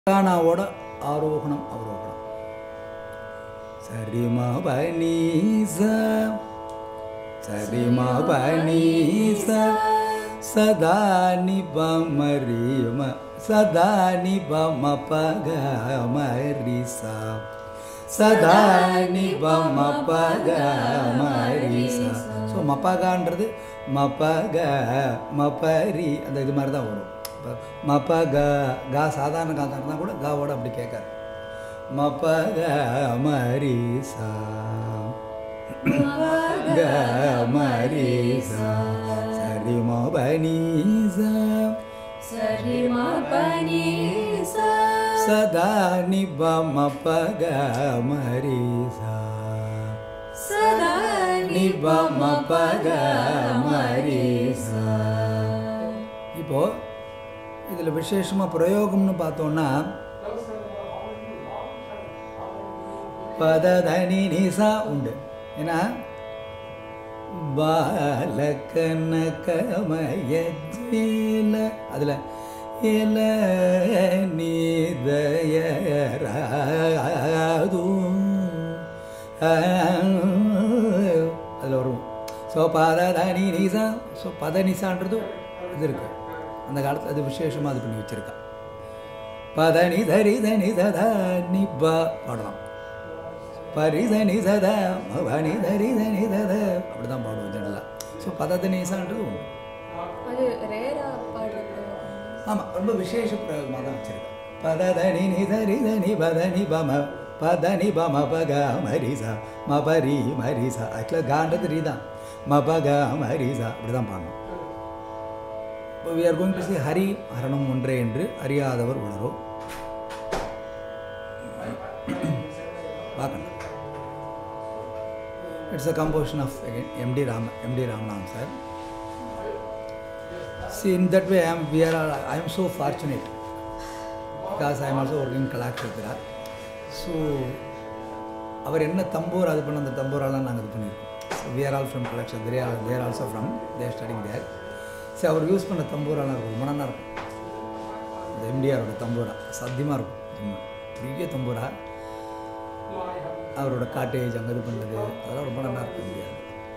கானாவோட ஆரோகணம் அவரோகணம் சரிமா பனீச சரிமா பனீச சதா நிபமரிம சதா நிபம பக மரிசா சதா நிபம பக மரிசா ஸோ மப்பகான்றது மப்பக மப்பரி அந்த இது மாதிரி தான் வரும் இப்போ மப்ப க கா சாதாரண காந்தம் இருந்தால் கூட காவோட அப்படி கேட்காது மப்ப க மரி சா க மரி சா சரி ம பனி சா சரி மா பனி சா சதா நிப மப்ப க மரி சா சதா நிப மப்ப க மரி சா இப்போ இதில் விசேஷமாக பிரயோகம்னு பார்த்தோன்னா பததனி நிசா உண்டு ஏன்னா பாலக்கன கமயஜீல அதில் இல நீதயராது அதில் வரும் ஸோ பததனி நிசா ஸோ பத நிசான்றது இது இருக்கு அந்த காலத்தில் அது விசேஷமாக அது பண்ணி வச்சுருக்கா பதனி தரி தனி ததா நிப்பா பாடலாம் பரிதனி சத பவனி தரி தனி தத அப்படி தான் பாடுவோம் ஜெனரலாக ஸோ பததனீசான்றது உண்டு அது ரேரா பாடுறது ஆமாம் ரொம்ப விசேஷ பிரயோகமாக தான் வச்சுருக்கேன் பததனி நிதரி தனி பதனி பம பதனி பம பக மரிசா மபரி மரிசா ஆக்சுவலாக காண்டது ரீ தான் மபக மரிசா அப்படி தான் பாடணும் இப்போ we are going to see Hari ஹரணம் ஒன்றே என்று அறியாதவர் உணரோ பார்க்கணும் it's a composition of M D Rama M D Ramanathan sir See, in that way, I am, we are, all- I am so fortunate because I am also working in Kalakshatra. So, அவர் என்ன தம்பூர் அது பண்ண அந்த தம்பூரெல்லாம் நாங்கள் இது பண்ணியிருக்கோம் so we are all from collection there are there also from there studying there சரி அவர் யூஸ் பண்ண தம்பூரெல்லாம் இருக்கும் ரொம்ப நல்லா இருக்கும் இந்த எம்டிஆரோட தம்பூரா சத்தியமாக இருக்கும் சும்மா பெரிய தம்பூரா அவரோட காட்டேஜ் அங்கே இது பண்ணது அதெல்லாம் ரொம்ப நல்லா இருக்கும் எம்டிஆர்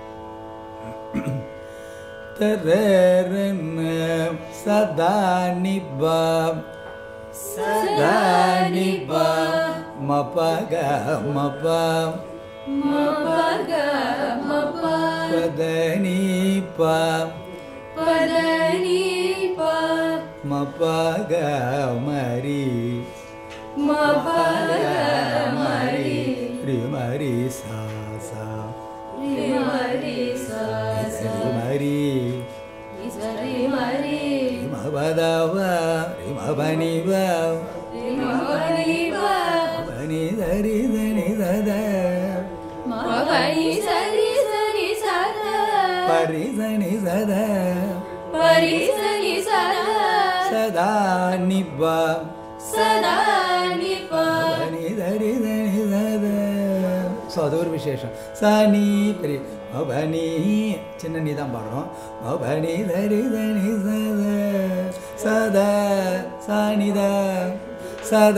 தரன சதா நிபா சதா நிபா மபக மபா மபக மப பதனி பா பதனி ப மபக மரி மபக மரி ரி மரி சா சா ரி மரி சா ரி மரி சரி மரி மபதவ ரி மபனிவ ரி மபனி ப பனி தரி தனி தத மபனி சரி சரி சத பரி தனி சத பரி சரி சத சதா நிபா சதா நிப பனி தரி தனி சத ஸோ அது ஒரு விசேஷம் சனி பெரிய மபனி சின்ன நீ தான் பாடுறோம் மபனி தரி தனி சத சத சானித சத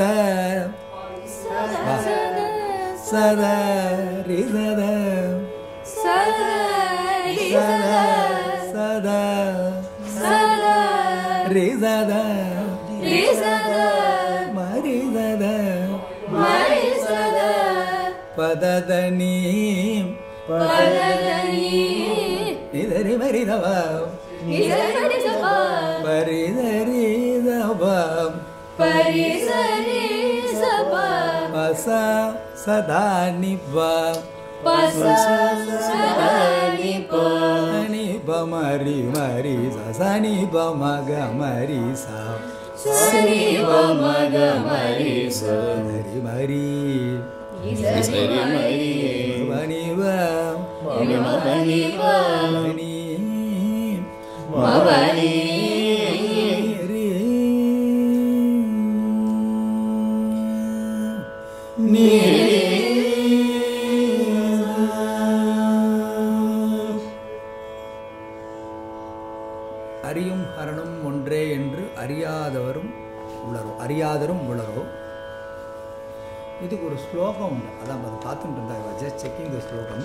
சத ரி சத சரி சத சத சதா ரி சத ரி சதா மரி சத மரி சதா பததனி பதனி நிதரி மரிதவ நிசரி சபா பரிதரி தவ பரி சரி சபா பச சதா நிப பச சதா நிப சனி பமரி மரி சனி பமக மரி சா சரி மக மரி சரி மரி சரி மரி மணிவ மபனி ப மணி மபனி ரி நீ அறியும் ஹரணும் ஒன்றே என்று அறியாதவரும் உளரும் அறியாத அறியாதரும் உளரோ இதுக்கு ஒரு ஸ்லோகம் உண்டு அதான் அதை பார்த்துட்டு இருந்தாங்க ஜஸ்ட் செக்கிங் த ஸ்லோகம்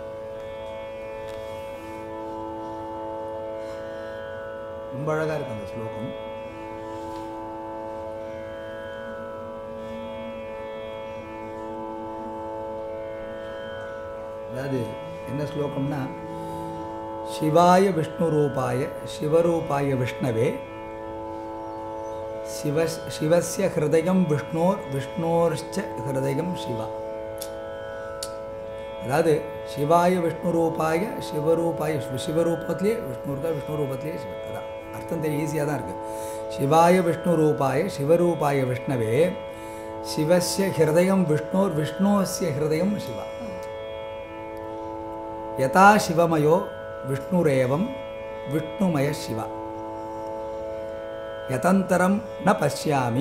ரொம்ப அழகாக இருக்கு அந்த ஸ்லோகம் அதாவது என்ன ஸ்லோகம்னா சிவாய விஷ்ணு ரூபாய சிவரூபாய விஷ்ணவே சிவ சிவஸ்ய ஹிருதயம் விஷ்ணோர் விஷ்ணோர்ச்ச ஹிருதயம் சிவா அதாவது சிவாய விஷ்ணு ரூபாய சிவரூபாய சிவ- சிவரூபத்திலே விஷ்ணு இருக்கா விஷ்ணு ரூபத்திலே சிவ அதான் அர்த்தம் தெரிய ஈஸியாக தான் இருக்குது சிவாய விஷ்ணு ரூபாய சிவரூபாய விஷ்ணவே சிவஸ்ய ஹிருதயம் விஷ்ணோர் விஷ்ணோஸ்ய ஹிருதயம் சிவா யதா சிவமயோ விஷ்ணுரேவம் விஷ்ணுமய சிவா யதந்தரம் ந பசியாமி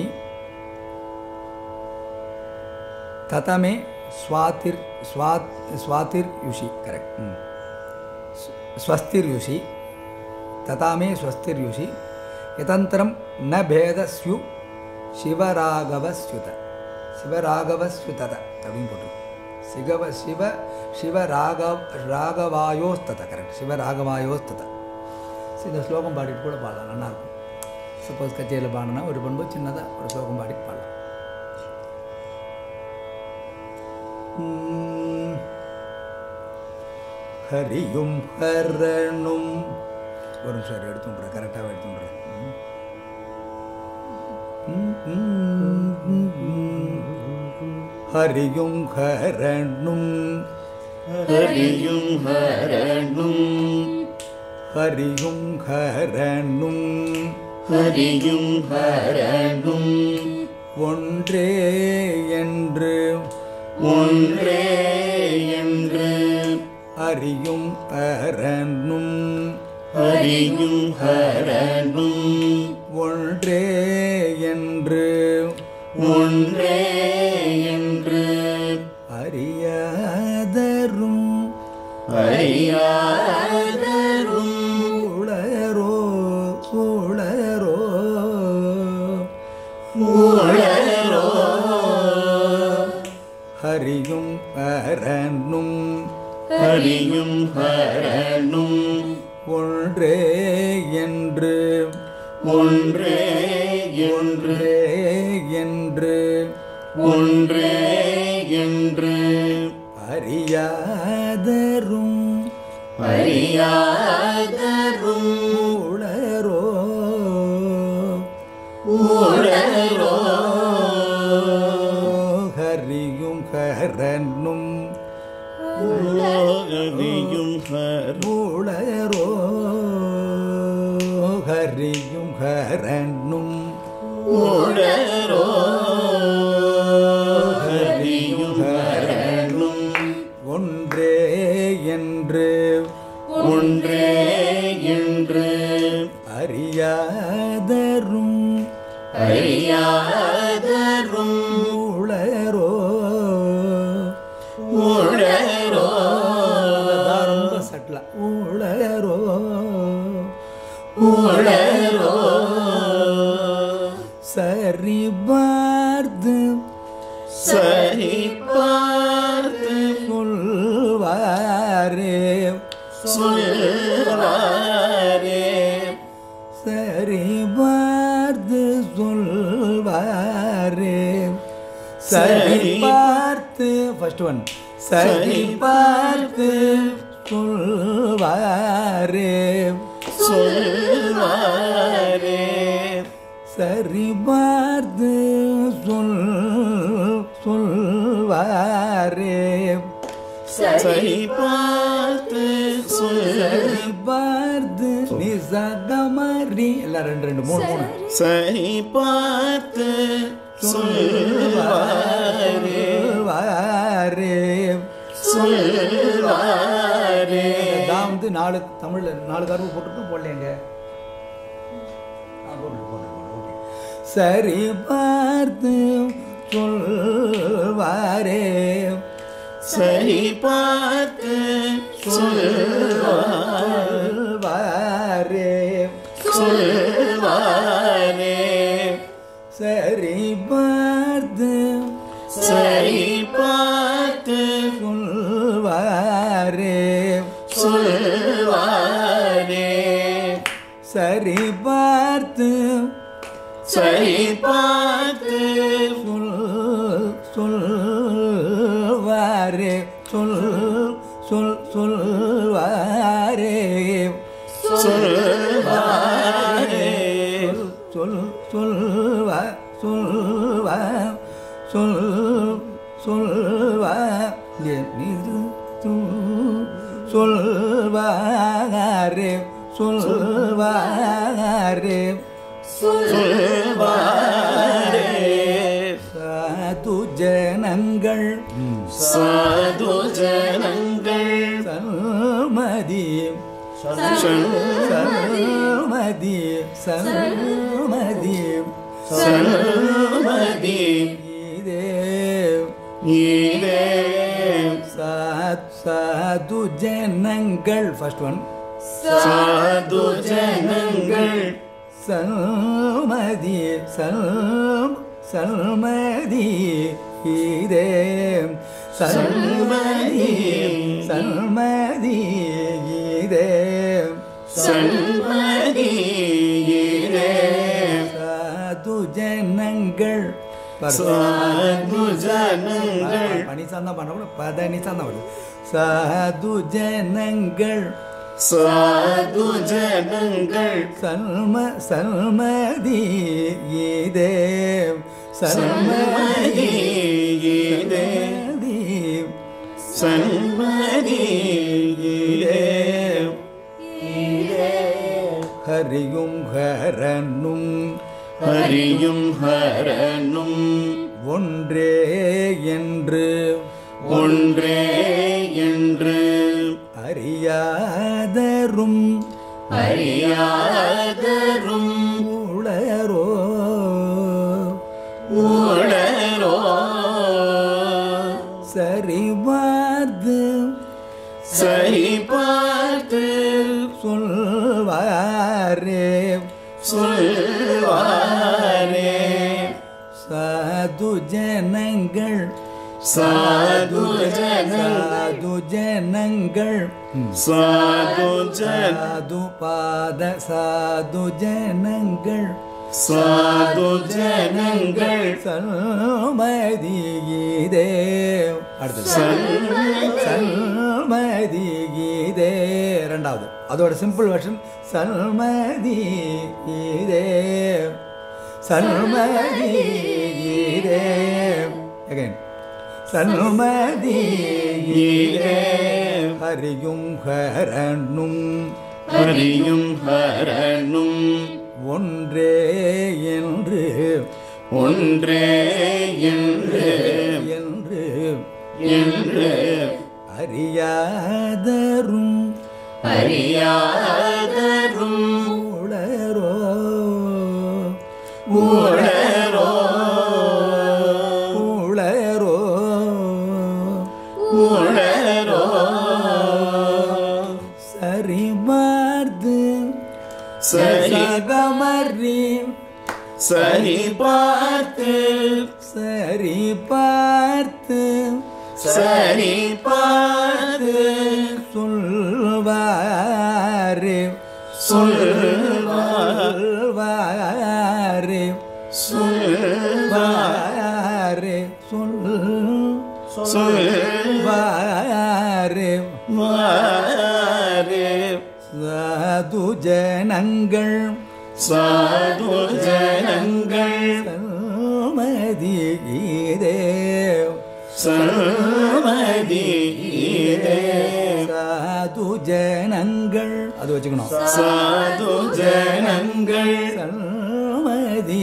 ததமே ஸ்வாதிர் ஸ்வாத் ஸ்வாதிர் யுஷி கரெக்ட் ஸ்வஸ்திர் யுஷி ததாமே ஸ்வஸ்திர் யுஷி யதந்தரம் ந பேதஸ்யு சிவராகவஸ்யுத சிவராகவஸ்யுதத அப்படின்னு போட்டு சிகவ சிவ சிவராக ராகவாயோஸ்தத கரெக்ட் சிவராகவாயோஸ்தத சரி, இந்த ஸ்லோகம் பாடிட்டு கூட பாடலாம் நல்லாயிருக்கும் சப்போஸ் கச்சேரியில் பாடினா ஒரு பண்பு சின்னதாக ஒரு ஸ்லோகம் பாடிட்டு பாடலாம் உம், ஹரியும் ஹரணும் ஒரு நிமிஷம் இரு, எடுத்துன்றேன் கரெக்டாக எடுத்துன்றேன் ஹரியும் ஹரணும் ஹரியும் ஹரணும் ஹரியும் ஹரணும் ஹரியும் ஹரணும் ஒன்றே என்று ஒன்றே என்று அறியும் அரணும் ஹரியும் ஹரணும் ஒன்றே என்று ஒன்றே என்று அறியாதரும் அறியாதரும் உளரோ உளரோ உளரோ ஹரியும் அரணும் ஹரியும் ஹரணும் ஒன்றே என்று ஒன்றே என்று ஒன்றே என்று ஒன்றே என்று அறியாதரும் அறியாதரும் உளரோ உளரோ ஹரியும் ஹரணும் ஹரியும் ஹர உளரோ ஹரியும் ஹரணும் உளரோ ஹரியும் ஹரணும் ஒன்றே என்று ஒன்றே என்று அறியாதரும் அறியாதரும் உளரோ உளரோ அதான் ரொம்ப சட்டலா உளரோ உளரோ சரி பார்த்து சரி பார்த்து சொல்வாரே சொல்வாரே சரி பார்த்து சொல்வாரே சரி சரி பார்த்து ஃபர்ஸ்ட் ஒன் சரி சரி பார்த்து சொல்வாரே சொல்வாரே சரி பார்த்து சொல் சொல்வாரே சரி பார்த்து சொல் சரி பார்த்து நிசகமரி எல்லாம் ரெண்டு ரெண்டு மூணு மூணு சரி பார்த்து சொல்வாரே சொல்வாரே சொல்வாரே நான் வந்து நாலு தமிழ்ல நாலு கருவு போட்டுட்டு போடலையங்க ஆ, போடு, போடு, போடு, okay. சரி பார்த்து சொல்வாரே சரி பார்த்து சொல்வாரே சொல்வாரே சரி பார்த்து சரி பார்த்து சொல்வாரே சொல்வாரே சரி பார்த்து சரி பார்த்து சொல் சொல்வாரே சொல் சொல் சொல்வாரே சொல்வாரே சொல் சொல்வா சொல்வா சொல் சொல்வா நிறு சொல்வாரே சொல்வாரே சொல்வாரே சாது ஜனங்கள் சாது ஜனங்கள் சல்மதி சல்மதி சல்மதி சல்மதி இதே இதே சாத் சாது ஜனங்கள் ஃபர்ஸ்ட் ஒன் சாது ஜனங்கள் சல்மதி சல் சல்மதி இதே சல்மதி சல்மதி இதே சல்மதி இதே சாது ஜனங்கள் சாது ஜனங்கள் பனிசான் தான் பண்ணக்கூடாது பதனிசான் தான் வரும் சாது ஜனங்கள் சாது ஜனங்கள் சல்ம சல்மதி இதே சல்மதி இதே சல்மதி சல்மதி இதே ஹரியும் ஹரனும் ஹரியும் ஹரனும் ஒன்றே என்று ஒன்றே என்று அறியாதரும் அறியாதரும் உளரோ உளரோ சரிவாது சரி பார்த்து சொல்வாரே சொல்வாரே சாது ஜனங்கள் சாது ஜனங்கள் சாது ஜனங்கள் சாது ஜன சாது பாத சாது ஜனங்கள் சாது ஜனங்கள் சல்மதி கீதே அடுத்தது சல்மதி கீதே ரெண்டாவது அதோட சிம்பிள் வெர்ஷன் சல்மதி கீதே சல்மதி கீதே அகைன் சல்மதி கீதே ஹரியும் ஹரனும் ஹரியும் ஹரனும் ஒன்றே என்று ஒன்றே என்று என்று என்று அறியாதரும் அறியாதரும் உளரோ உளரோ உளரோ உளரோ சரி பார்த்து சரி சகமரி சரி பார்த்து சரி பார்த்து சரி பார்த்து சொல்வாரே சொல்வாரே சொல்வாரே சொல் சொல்வாரே மாறே சாது ஜனங்கள் சாது ஜனங்கள் சல்மதி கீதே சல்மதி இதே சாது ஜனங்கள் அது வச்சுக்கணும் சாது ஜனங்கள் சல்மதி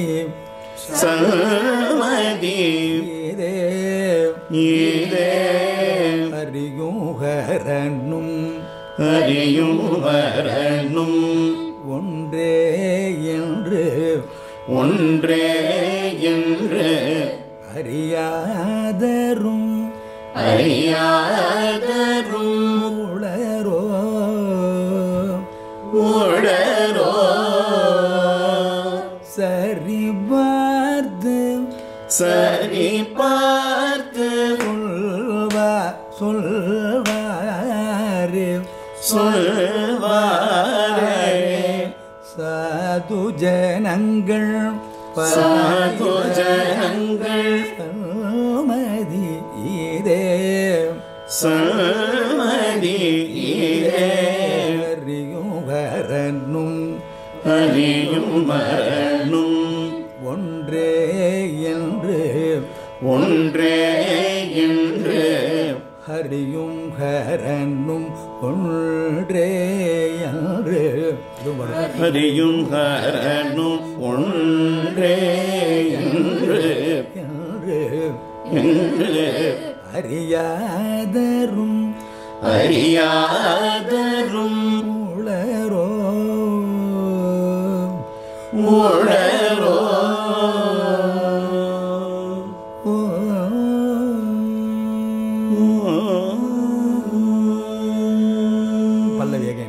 சல்மதி கீதே இதே அறியும் ஹரனும் அறியும் வரணும் ஒன்றே என்று ஒன்றே என்று அறியாதரும் அறியாதரும் உளரோ உடரோ சரி பார்த்து சரி சரி பார்த்து சொல்வா சொல்வாரே சொல்வாரே சாது ஜனங்கள் சாது ஜனங்கள் மதி இதே சமதி ஈரே அறியும் வரனும் அறியும் மரணும் ஒன்றே என்று ஒன்றே என்று ஹரியும் ஹரனும் ஒன்றே என்று இது வரும். ஹரியும் ஹரணும் ஒன்றே என்று என்று என்று அறியாதரும் அறியாதரும் உளரோ உளரோ ஓ. பல்லவி again.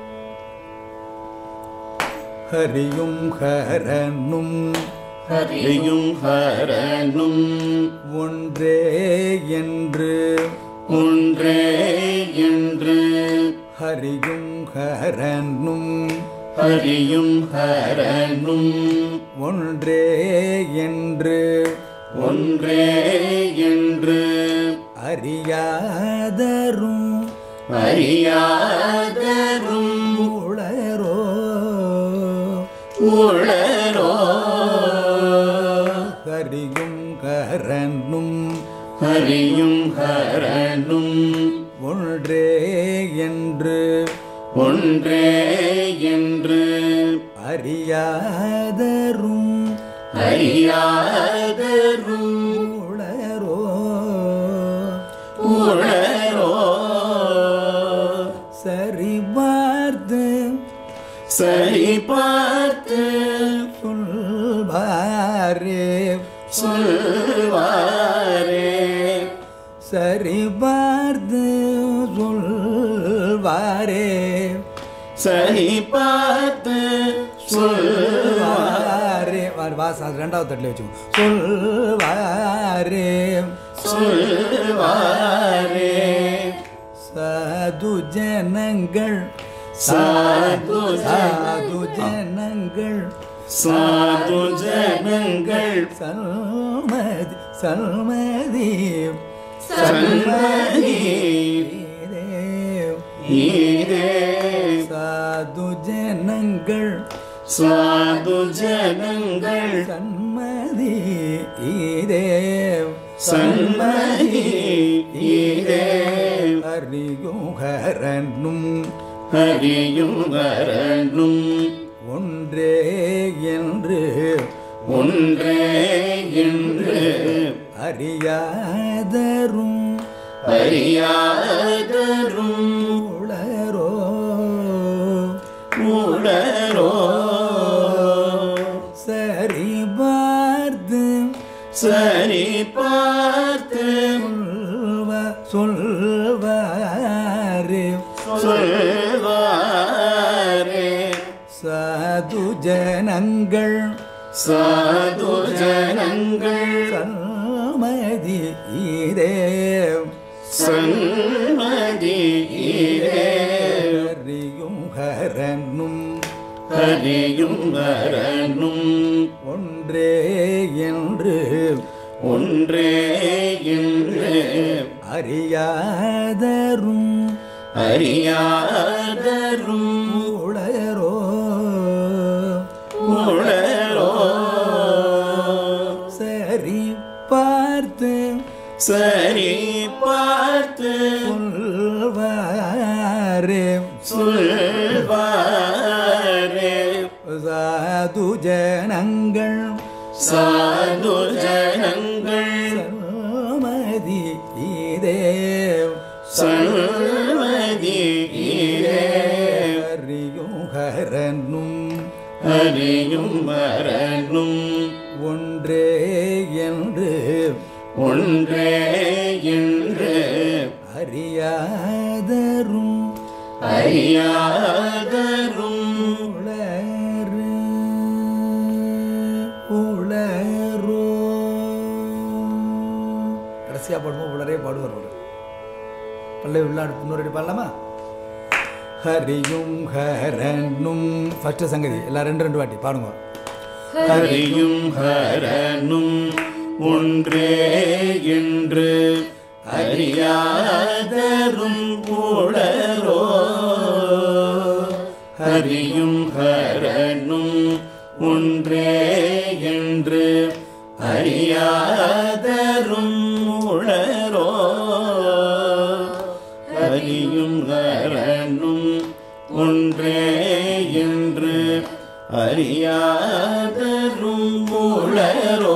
ஹரியும் ஹரனும் ஹரியும் ஹரணும் ஒன்றே என்று ஒன்றே என்று ஹரியும் ஹரனும் ஹரியும் ஹரணும் ஒன்றே என்று ஒன்றே என்று அறியாதரும் அறியாதரும் உளரோ உளரோ ஹரியும் ஹரனும் ஹரியும் ஹரணும் ஒன்றே என்று ஒன்றே என்று அறியாதரும் அறியாதரும் உளரோ உளரோ சரி பார்த்து சரி பார்த்து சொல்வாரே சொல்வாரே சரி பார்த்து சொல்வாரே சரி பார்த்து சொல்வாரே சொல்வாரே வார் வாஸ் அது ரெண்டாவது தட்டில் வச்சுக்கோ சொல்வாரே சொல்வாரே சாது ஜனங்கள் சாது சாது ஜனங்கள் சாது ஜனங்கள் சல்மதி சல்மதி சன்மதி தேவ். ஈரே சாது ஜனங்கள் சாது ஜனங்கள் சன்மதி இதேவ் சன்மதி ஈரே அறியும் ஹரனும் ஹரியும் வரணும் ஒன்றே என்று ஒன்றே என்று அறியாதரும் அறியாதரும் உளரோ உளரோ சரி பார்த்து சரி பார்த்து சொல்வ சொல்வாரே சொல்வாரே சாது ஜனங்கள் சாது ஜனங்கள் சமதி இதேவ் சன்மதி ஈரே அறியும் ஹரனும் ஹரியும் வரணும் ஒன்றே என்று ஒன்றே என்று அறியாதரும் அறியாதரும் உளரோ உளரோ சரி பார்த்து சரி பார்த்து சொல்வாரே சொல்வாரே சாது ஜனங்கள் சாது ஜனங்கள் சமதி இதேவ் சன்மதி ஈரே அறியும் ஹரனும் ஹரியும் வரணும் ஒன்றே என்று ஒன்றே என்று அறியாதரும் அறியாதரும் உளறு உளரோ கடைசியாக பாடும்போது உடனே பாடுவார் அவர் பல்ல உள்ளாடு இன்னொரு அடி பாடலாமா ஹரியும் ஹரனும் ஃபஸ்ட்டு சங்கதி எல்லாம் ரெண்டு ரெண்டு வாட்டி பாடுங்க ஹரியும் ஹரனும் ஒன்றே என்று அறியாதரும் உளரோ ஹரியும் ஹரனும் ஒன்றே என்று அறியாதரும் உளரோ ஹரியும் ஹரனும் ஒன்றே என்று அறியாதரும் உளரோ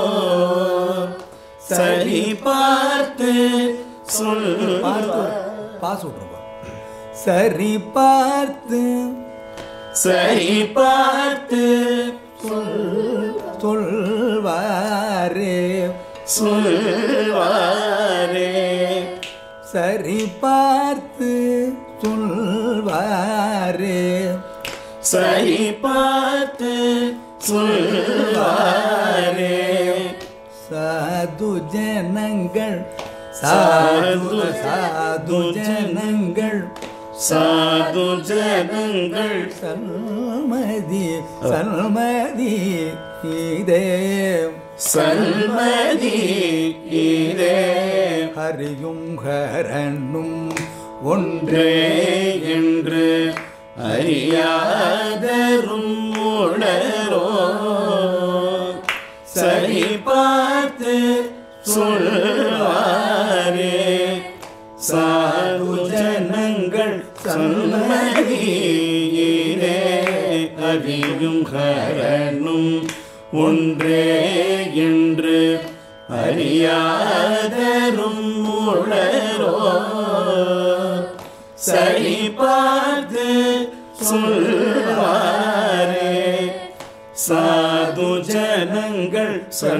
சரி பார்த்து சொல் பார்த்து பாஸ் விட்ருங்க சரி பார்த்து சரி பார்த்து சொல்வாரே சொல்வாரே சரி பார்த்து சொல்வாரே சரி பார்த்து சொல்வாரே சாது ஜனங்கள் சாது சாது ஜனங்கள் சாது ஜனங்கள் சல்மதி சல்மதி இதே சல்மதி இதே ஹரியும் ஹரனும் ஒன்றே ஒன்றே என்று அறியாதரும் உணரோ சரி பார்த்து சொல்வாரே சாது ஜனங்கள் சன்மதியிலே அறியும் ஹரனும் ஒன்றே என்று அறியாதரும் உளரோ சரி பார்த்து சொல்வாரே சாது ஜனங்கள்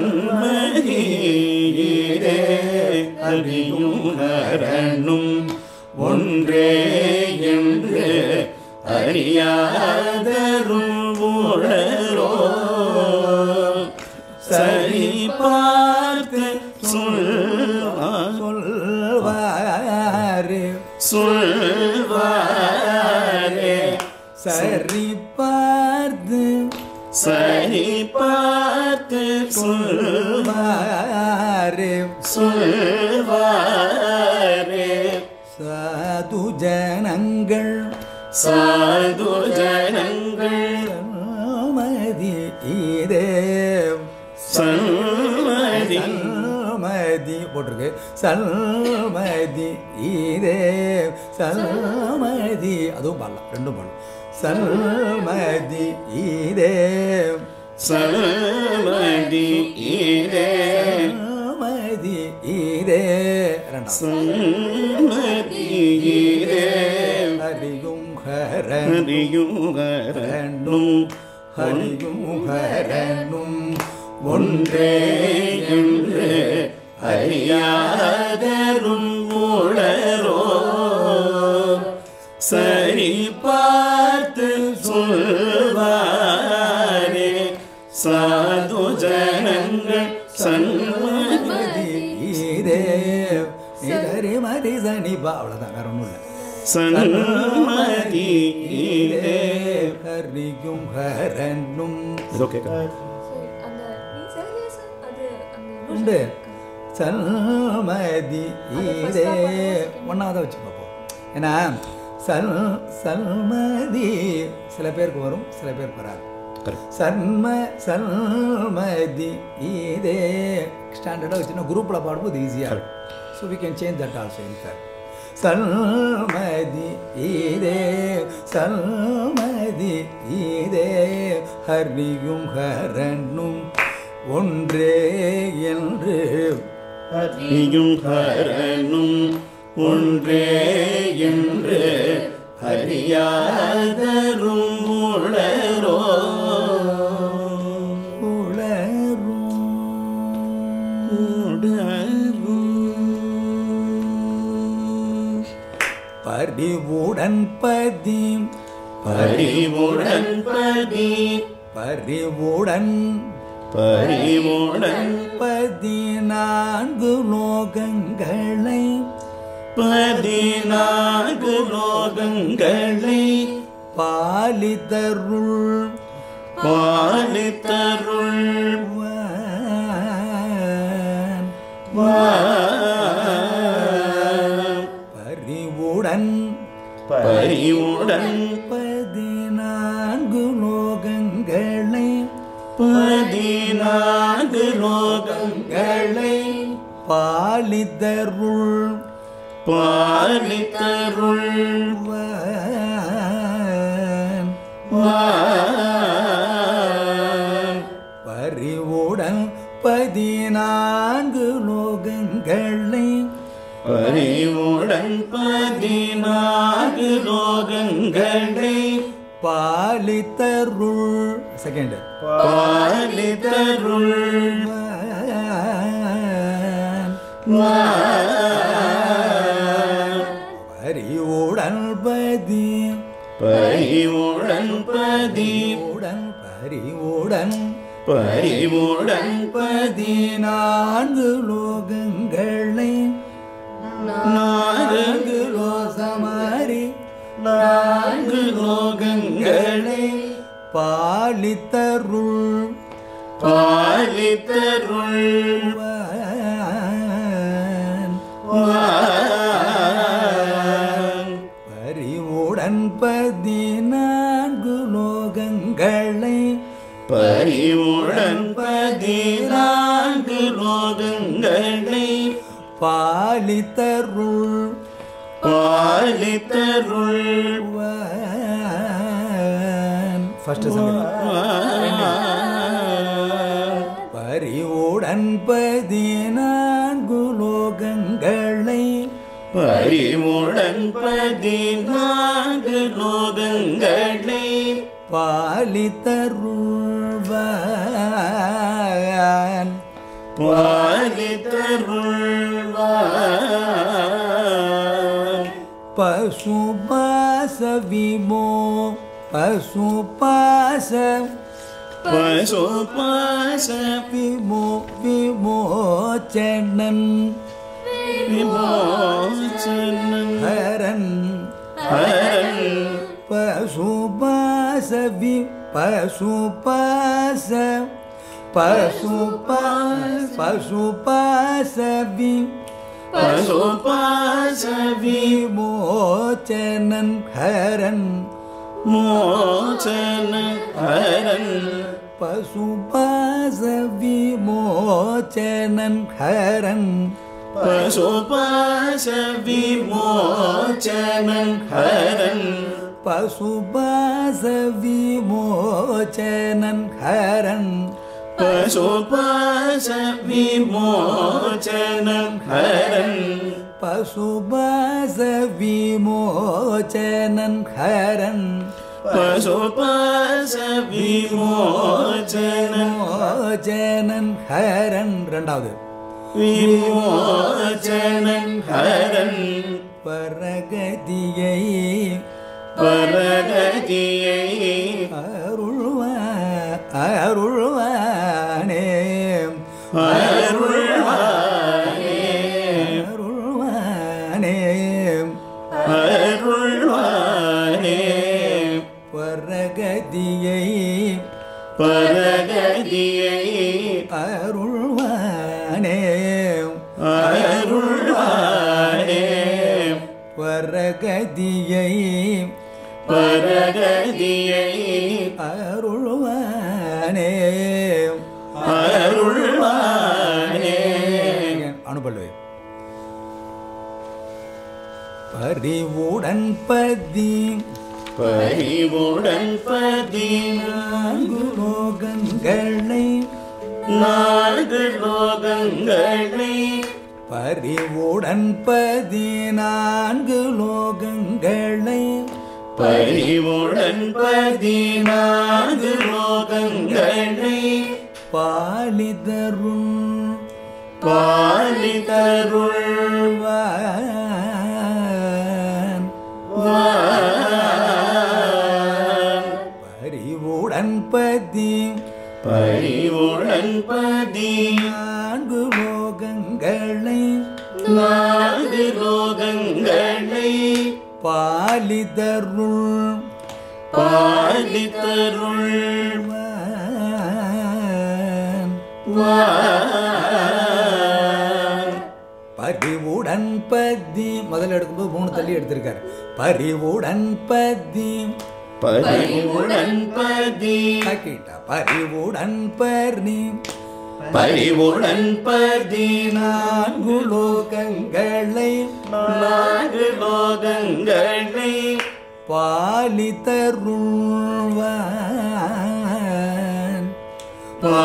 சன்மதியிலே அறியும் ஹரனும் ஒன்றே என்று அறியாதரும் உளரோ சரி பார்த்து சொல்வா சொல்வாரே சொல்வாரே சரி பார்த்து சரி பார்த்து சொல்வா சொல்வாரே சொல்வாரே சாது ஜனங்கள் சாது ஜனங்கள் மதி இதே சன்மதி சல்மதி போட்டிருக்கு சல்மதி இதே சல்மதி அதுவும் பாடலாம் ரெண்டும் பாடலாம் சல்மதி இதே சல்மதி இதே சல்மதி இதே ரெண்டாம் சன்மதி இதே ஹரியும் ஹரன் ஹரியுகரனும் ஹரியும் ஹரனும் ஒன்றே என்று அறியாதரும் உளரோ சரி பார்த்து சொல்வாரே சாது ஜனங்கள் சன்மதி இதே நிதரி மரி சனி பா அவ்வளோதான் வேற ஒன்றும் இல்லை சன்மதி இதே ஹரியும் ஹரனும் ஓகே அந்த நீ சரியா அது அந்த உண்டு சல்மதி இதே ஒன்றாவதாக வச்சு பார்ப்போம் ஏன்னா சல் சல்மதி சில பேருக்கு வரும் சில பேருக்கு வராது சன்ம சல்மதி இதே ஸ்டாண்டர்டாக வச்சுன்னா குரூப்பில் பாடும்போது ஈஸியாக இருக்கும் so we can change that also in fact சல்மதி இதே சல்மதி இதே ஹரியும் ஹரனும் ஒன்றே என்று ஹரியும் ஹரனும் ஒன்றே என்று ஹரியாதரும் உளரோ உளரும் பரிவுடன் பதி பரிவுடன் பதி பரிவுடன் பரிவுடன் பதினான்கு லோகங்களை பதினான்கு லோகங்களை பாலிதருள் பாலித்தருள் பரிவுடன் பரிவுடன் பதினான்கு லோகங்களை பதினான்கு லோகங்களை பாலிதருள் பாலித்தருள் பரிவுடன் பதினான்கு லோகங்களை பரிவுடன் பதினான்கு லோகங்களை பாலித்தருள் செகண்ட் பாலித்தருள் பரிவுடன் பதி பரிவுடன் பதி உடன் பரிவுடன் பரிவுடன் பதினான்கு லோகங்களை நான்கு லோசமாரி நான்கு லோகங்களை பாலித்தருள் பாலித்தருள் பரிவுடன் பதினான்கு லோகங்களை பரிவுடன் பதினான்கு லோகங்களை பாலித்தருள் பாலித்தருள் ஃபர்ஸ்ட் பரிவுடன் பதினான்கு லோகங்களை பரிவுடன் பதினான்கு லோகங்களை பாலித்தருள்வான் பாலித்தருள்வான் பசுபாச விமோ பசுபாச பசுபாச விமோ விமோச்சனன் விமோச்சனன் ஹரன் ஹரன் பசுபாச வி பசுபாச பசுபாச பசுபாச வி பசுபாச விமோச்சனன் ஹரன் விமோச்சன ஹரன் பசுபாச விமோச்சனன் ஹரன் பசுபாச விமோச்சனன் ஹரன் பசுபாச விமோச்சனன் ஹரன் பசுபாச விமோச்சனன் ஹரன் பசுபாச விமோச்சனன் ஹரன் பசுபாச விமோச்சனன் மோச்சனன் ஹரன் ரெண்டாவது விமோச்சனன் ஹரன் பரகதியை பரகதியை அருள்வா அருள்வானே அருள்வானே அருள்வானே அருள்வானே பரகதியை பரகதியை அருள்வானே அருள்வானே பரகதியை பரகதியை அருள்வானே அருள்வானே அனுபல்வே பரிவுடன் பதி பரிவுடன் பதினான்கு நான்கு லோகங்களை நான்கு லோகங்களை பரிவுடன் பதினான்கு லோகங்களை பரிவுடன் பதினான்கு லோகங்களை பாலிதருள் பாலித்தருள்வான் பரிவுடன் பதி பரிவுடன் பரிவுடன்பதி நான்கு லோகங்களை நான்கு லோகங்களை பாலிதருள் பாலித்தருள் பரிவுடன் பதி முதல்ல எடுக்கும்போது மூணு தள்ளி எடுத்திருக்காரு பரிவுடன் பதி பரிவுடன்பதி கேட்டா பரிவுடன் பரி பரிவுடன்பதி நான்கு லோகங்களை நான்கு லோகங்களை பாலிதருள்வான்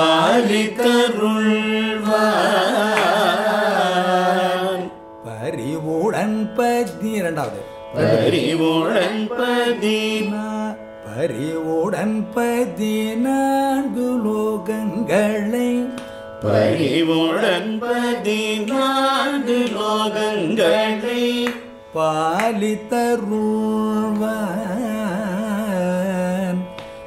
பாலித்தருள்வான் பரிவுடன் பதி இரண்டாவது பரிவுடன்பதி நா- பரிவுடன் பதி நான்கு லோகங்களை பரிவுடன்பதி நான்கு லோகங்களை பாலிதருள்வான்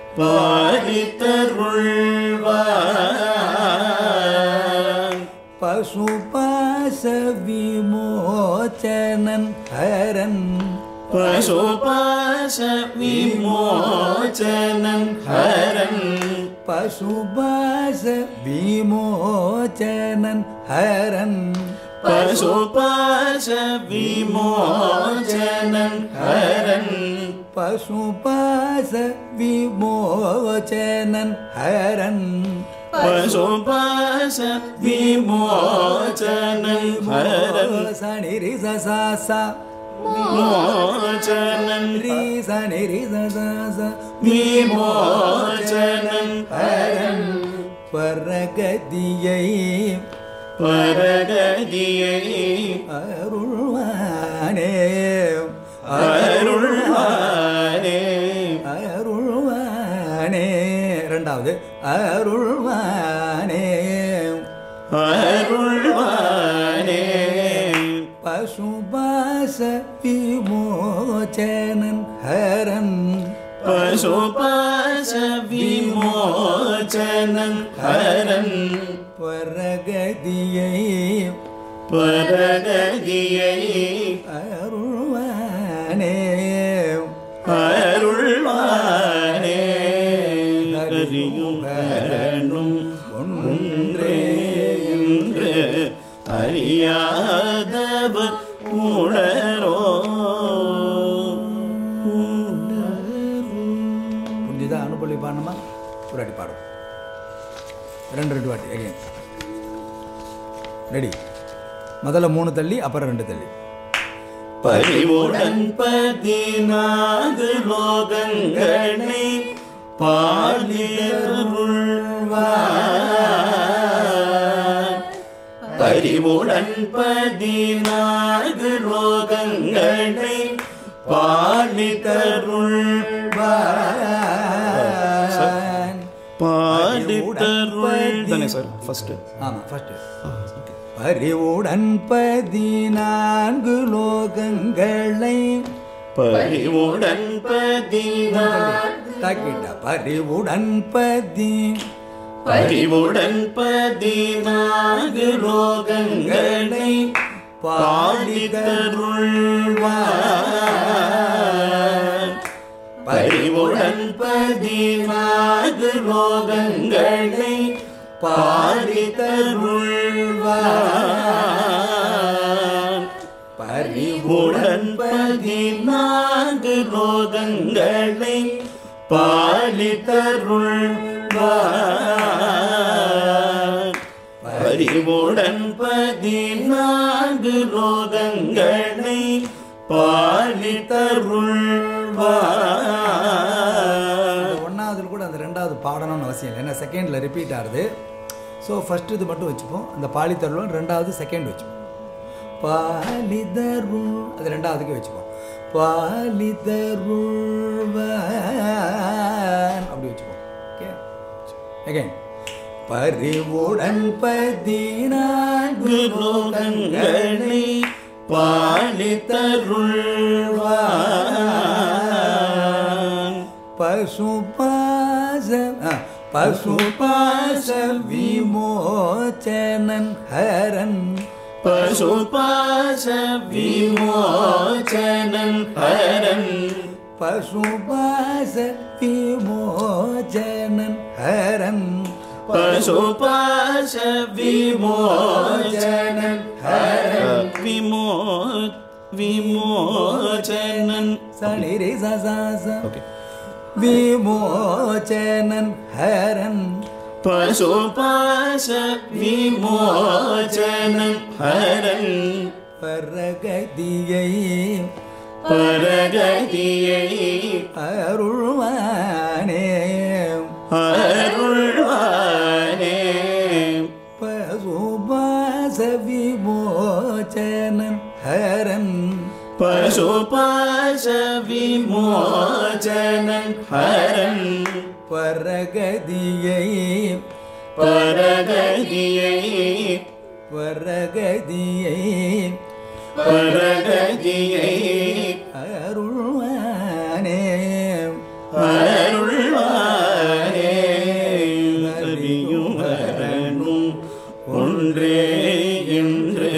பாலித்தருள்வான் பசுபாச விமோச்சனன் ஹரன் பசுபாச விமோச்சனன் ஹரன் பசுபாச விமோச்சனன் ஹரன் பசுபாச விமோச்சனன் ஹரன் பசுபாச விமோச்சனன் ஹரன் பசுபாச விமோச்சனன் ஹரன் சனிரி சசா மோச்சனன் ரீ சனிரி சசா விமோச்சனன் ஹரன் பரகதியை பரகதியை அருள்வானே அருள்வானே அருள்வானே இரண்டாவது அருள்வானே அருள்வானே பசுபாச விமோச்சனன் ஹரன் பசுபாச விமோச்சனன் ஹரன் பரகதியை பரகதியை அருள்வானே அருள்வானே ஹரியும் ஹரனும் ஒன்றே என்று அறியாதவர் உணரோ புரிஞ்சுதா அனுப்பள்ளி பாடணுமா ஒரு அடி பாடும் ரெண்டு ரெண்டு வாட்டி அகைன் ரெடி முதல்ல மூணு தள்ளி அப்புறம் ரெண்டு தள்ளி பரிவுடன் பதினாது லோகங்களை பாலியருள்வார் பரிவுடன் பதினாது லோகங்களை பாலிதருள்வான் பாடித்தருள் தானே சார் ஃபர்ஸ்ட் ஆமாம் ஃபஸ்ட்டு பரிவுடன் பதினான்கு லோகங்களை பரிவுடன் பதினாது தாக்கிட்டா பரிவுடன் பதி பரிவுடன் பதினாகு லோகங்களை பாடித்தருள்வார் பரிவுடன் பதினாகு லோகங்களை பாடித்தருள்வார் பரிவுடன் பதினான்கு லோகங்களை பாலித்தருள்வார் பரிவுடன் பதினான்கு லோகங்களை பாலித்தருள்வார் ஒன்றாவதுல கூட அந்த ரெண்டாவது பாடணும்னு அவசியம் இல்லை ஏன்னா செகண்டில் ரிப்பீட் ஆகுது ஸோ ஃபஸ்ட்டு இது மட்டும் வச்சுப்போம் அந்த பாலித்தருளும் ரெண்டாவது செகண்ட் வச்சுப்போம் பாலிதருள் அது ரெண்டாவதுக்கே வச்சுப்போம் பாலிதருள்வான் அப்படி வச்சுப்போம் ஓகே அகைன் பரிவுடன் பதினான்கு லோகங்களை பாலித்தருள்வார் பசுபாச ஆ, பசுபாச விமோச்சனன் ஹரன் பசுபாச விமோச்சனன் ஹரன் பசுபாச விமோச்சனன் ஹரன் பசுபாச விமோச்சனன் ஹரன் விமோ விமோச்சனன் சனிரி சசாச ஓகே விமோச்சனன் ஹரன் பசுபாச விமோச்சனன் ஹரன் பரகதியை பரகதியை அருள்வானே அருள்வானே பசுபாச விமோச்சனன் ஹரன் பசுபாச விமோச்சனன் ஹரன் பரகதியை பரகதியை பரகதியை பரகதியை அருள்வானே அருள்வானே அறியும் வரணும் ஒன்றே என்று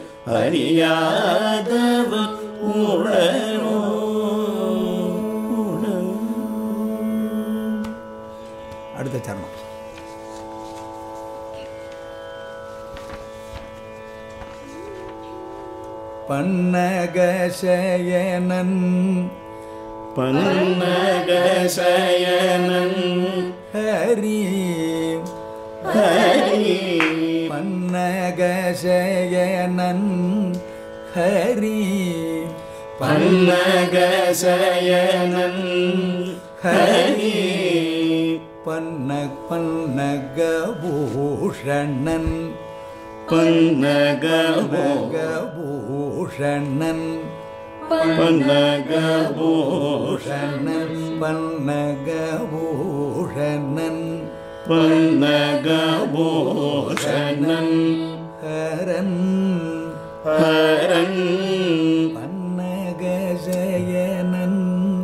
அறியாதவர் உணரோ அடுத்த சரணம் பன்னகசயனன் பன்னகசயனன் ஹரி ஹரி பன்னகசயனன் ஹரி பன்னகசயனன் ஹரி பன்ன பன்னகபூஷணன் பன்னகபோ பன்னகபூஷணன் பன்னகபூஷணன் பன்னகபூஷணன் பன்னகபூஷணன் ஹரன் ஹரன் பன்னகசயனன்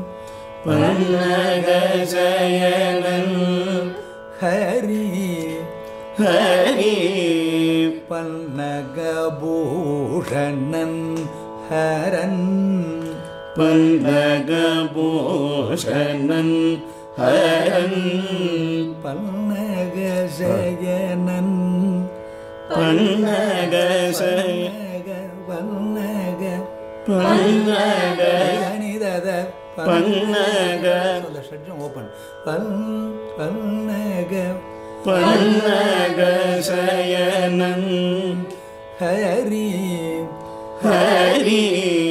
பன்னகசயனன் ஹரி ஹரி பன்னகபூஷணன் ஹரன் பன்னகபூஷணன் ஹரன் பன்னகசயனன் பன்னகசய பன்னக பன்னக அனிதத பன்னக அந்த ஷட்ஜம் ஓப்பன் பன் பன்னக பன்னகசயனன் ஹரி ஹரி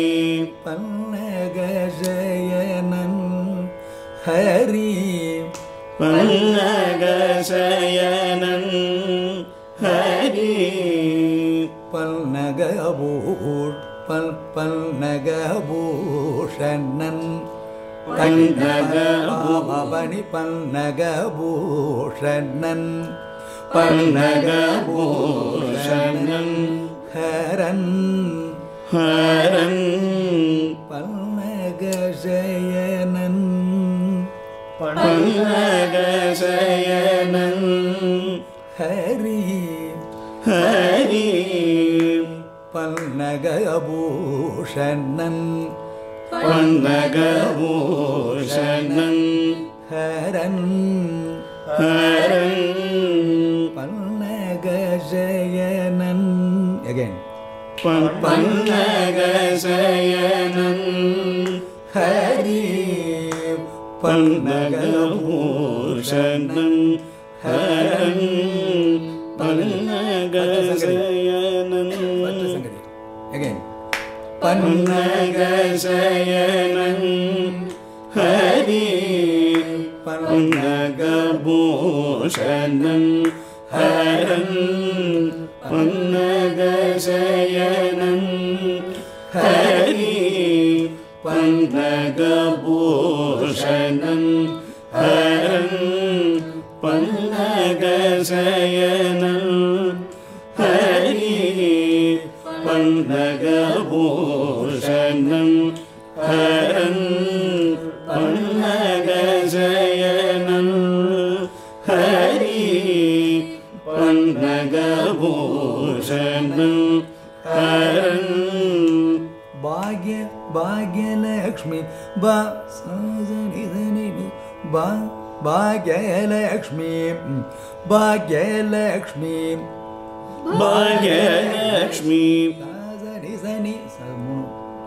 பன்னகசயனன் ஹரி பன்னகசயனன் ஹரி பன்னகபூர் பல் பன்னகபூஷணன் பன்னகபூ- பணி பன்னகபூஷணன் பன்னகபூஷணன் ஹரன் ஹரன் பன்னகசயனன் பன்னகசயனன் ஹரி ஹரி பன்னகபூஷணன் பன்னகபூஷணன் ஹரன் ஹரன் பன்னகசயனன் அகைன் பன்னகசயனன் ஹரி பன்னகபூஷணன் ஹரன் பன்னகசயனன் சங்கதி அகைன் பன்னகசயனன் ஹரி பன்னகபூஷணன் ஹரன் பன்னகசயனன் ஹரி பன்னகபூஷணன் ஹரன் பன்னகசயனன் ஹரி பன்னகபூஷணன் ஹரன் பன்னகசயனன் ஹரி ஹரன் பாக்ய பாக்யலக்ஷ்மி பா சனி தனி பா பாக்யலக்ஷ்மி ம், பாக்யலக்ஷ்மி பாக்யலக்ஷ்மி சனி சனி சமு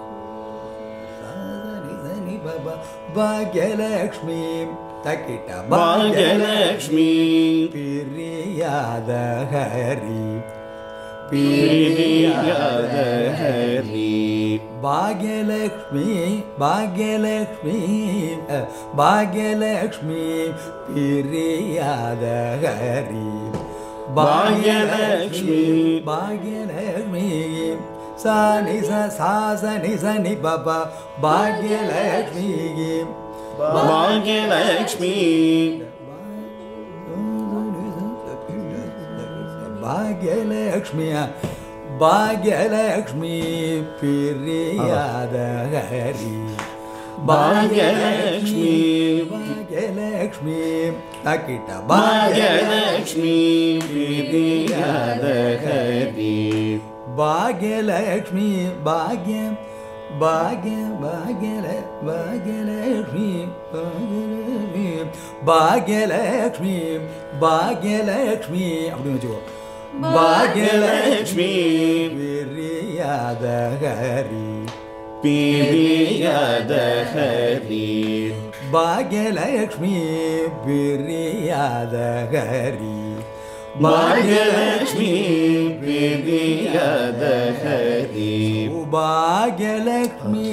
சனி சனி பபா பாக்யலக்ஷ்மி தக்கிட்ட பாக்யலக்ஷ்மி பிரியாத ஹரி பிரியாத ஹரி ಭಾಗ್ಯಲಕ್ಷ್ಮಿ ಭಾಗ್ಯಲಕ್ಷ್ಮಿ ಅ, ಭಾಗ್ಯಲಕ್ಷ್ಮಿ ಪಿರಿಯಾದ ಹರಿ ಭಾಗ್ಯಲಕ್ಷ್ಮಿ. ಭಾಗ್ಯಲಕ್ಷ್ಮಿ ಸಾನಿ ಸ ಸಾ ಸನಿ ಸನಿ ಬಬ ಭಾಗ್ಯಲಕ್ಷ್ಮಿ ಭಾಗ್ಯಲಕ್ಷ್ಮಿ ಭಾಗ್ಯಲಕ್ಷ್ಮಿಯ ಭಾಗ್ಯಲಕ್ಷ್ಮಿ ಪಿರಿಯಾದ ಹರಿ ಭಾಗ್ಯಲಕ್ಷ್ಮಿ. ಭಾಗ್ಯಲಕ್ಷ್ಮಿ ತಕಿಟ ಭಾಗ್ಯಲಕ್ಷ್ಮಿ ಪ್ರಿಯಾದ ಹರಿ ಭಾಗ್ಯಲಕ್ಷ್ಮಿ ಭಾಗ್ಯ ಭಾಗ್ಯ ಭಾಗ್ಯಲ ಭಾಗ್ಯಲಕ್ಷ್ಮಿ ಭಾಗ್ಯಲಕ್ಷ್ಮಿ ಭಾಗ್ಯಲಕ್ಷ್ಮಿ ಭಾಗ್ಯಲಕ್ಷ್ಮಿ அப்படின்னு வச்சுக்கோ ಭಾಗ್ಯಲಕ್ಷ್ಮಿ பிரியாத ஹரி ಪ್ರಿಯಾದ ಹರಿ ಭಾಗ್ಯಲಕ್ಷ್ಮಿ பிரியாத ஹரி ಭಾಗ್ಯಲಕ್ಷ್ಮಿ ಪ್ರಿಯಾದ ಹರಿ ಭಾಗ್ಯಲಕ್ಷ್ಮಿ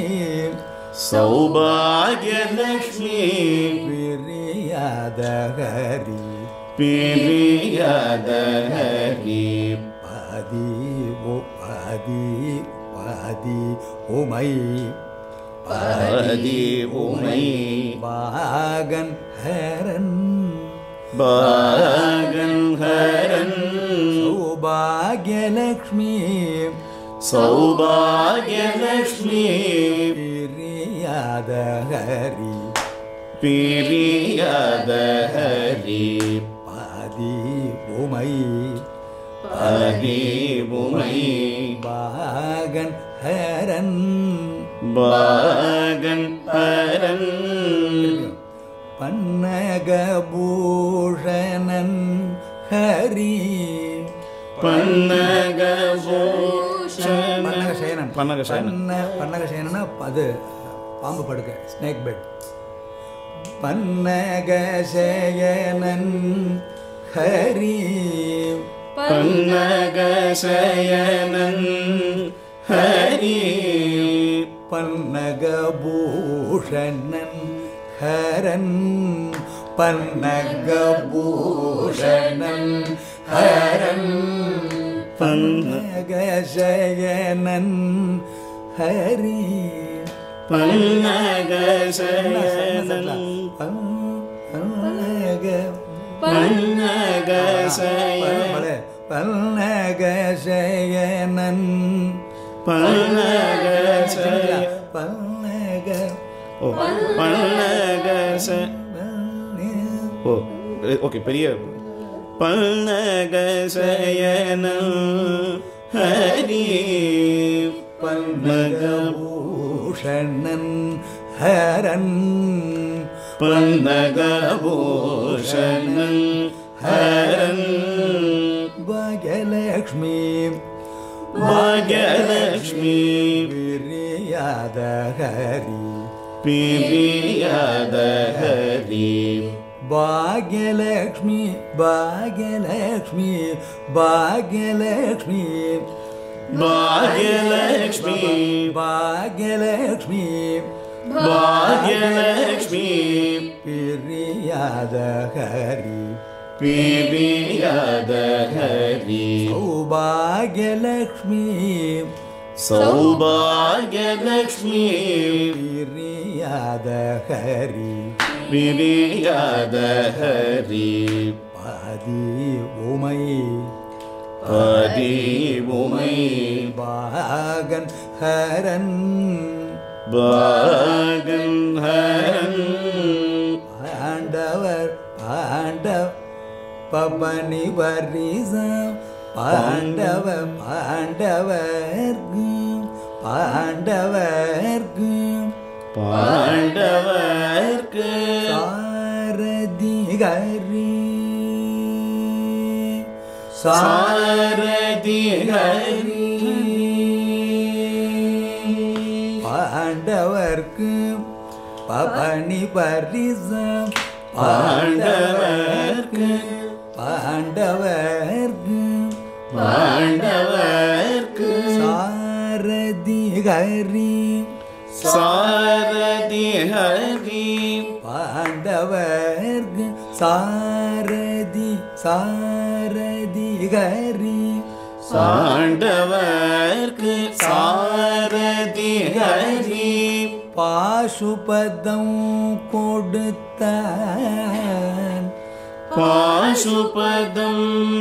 ಸೌಭಾಗ್ಯಲಕ್ಷ್ಮಿ பிரியாத ஹரி ಪ್ರಿಯಾದ ಹರಿ பாதி ஓ பாதி பாதி உமை பாதி உமை பாகன் ஹரன் பாகன் ஹரன் சௌபாகியலக்ஷ்மி சௌபாகியலக்ஷ்மி பிரியாத ஹரி பிரியாத ஹரி பாதி உமை பாதி உமை பாகன் ஹரன் பாகன் ஹரன் பன்னகபூஷணன் ஹரி பன்னகபூஷணன் பன்னகசேனன் பன்னகசேனன். பன்ன பன்னகசேனனா அது பாம்பு படுக்க ஸ்னேக் பெட் பன்னகசேயனன் ஹரி பன்னகசயனன் ஹரி பன்னகபூஷணன் ஹரன் பன்னகபூஷணன் ஹரன் பன்னகசயனன் ஹரி பன்னகசயனன் பன்னக பன்னகசயனன் பன்னகசயனன் பன்னகசய பன்னக ஓ பன்னகச ஓ ஓகே பெரிய பன்னகசயனன் ஹரி பன்னகபூஷணன் ஹரன் பன்னகபூஷணன் ஹரன் பாக்யலக்ஷ்மி பாக்யலக்ஷ்மி பிரியாத ஹரி பிரியாத ஹரி பாக்யலக்ஷ்மி பாக்யலக்ஷ்மி பாக்யலக்ஷ்மி பாக்யலக்ஷ்மி பாக்யலக்ஷ்மி பாக்யலக்ஷ்மி பிரியாத ஹரி பிரியாத ஹரி சௌபாகியலக்ஷ்மி சௌபாகியலக்ஷ்மி பிரியாத ஹரி பிரியாத ஹரி பாதி உமை பதி உமை பாகன் ஹரன் பாகன் ஹரன் பாண்டவர் பாண்டவ பபனி வரிச பாண்டவ பாண்டவர்க்கு பாண்டவர்க்கு பாண்டவர்க்கு சாரதி ஹரி சா சாரதி ஹரி பாண்டவர்க்கு பபனி பரிச பாண்டவர்க்கு பாண்டவர்க்கு பாண்டவர்க்கு சாரதி ஹரி சாரதி ஹரி பாண்டவர்க்கு சாரதி சாரதி ஹரி பாண்டவர்க்கு சாரதி ஹரி பாசுபதம் கொடுத்தான் பாசுபதம்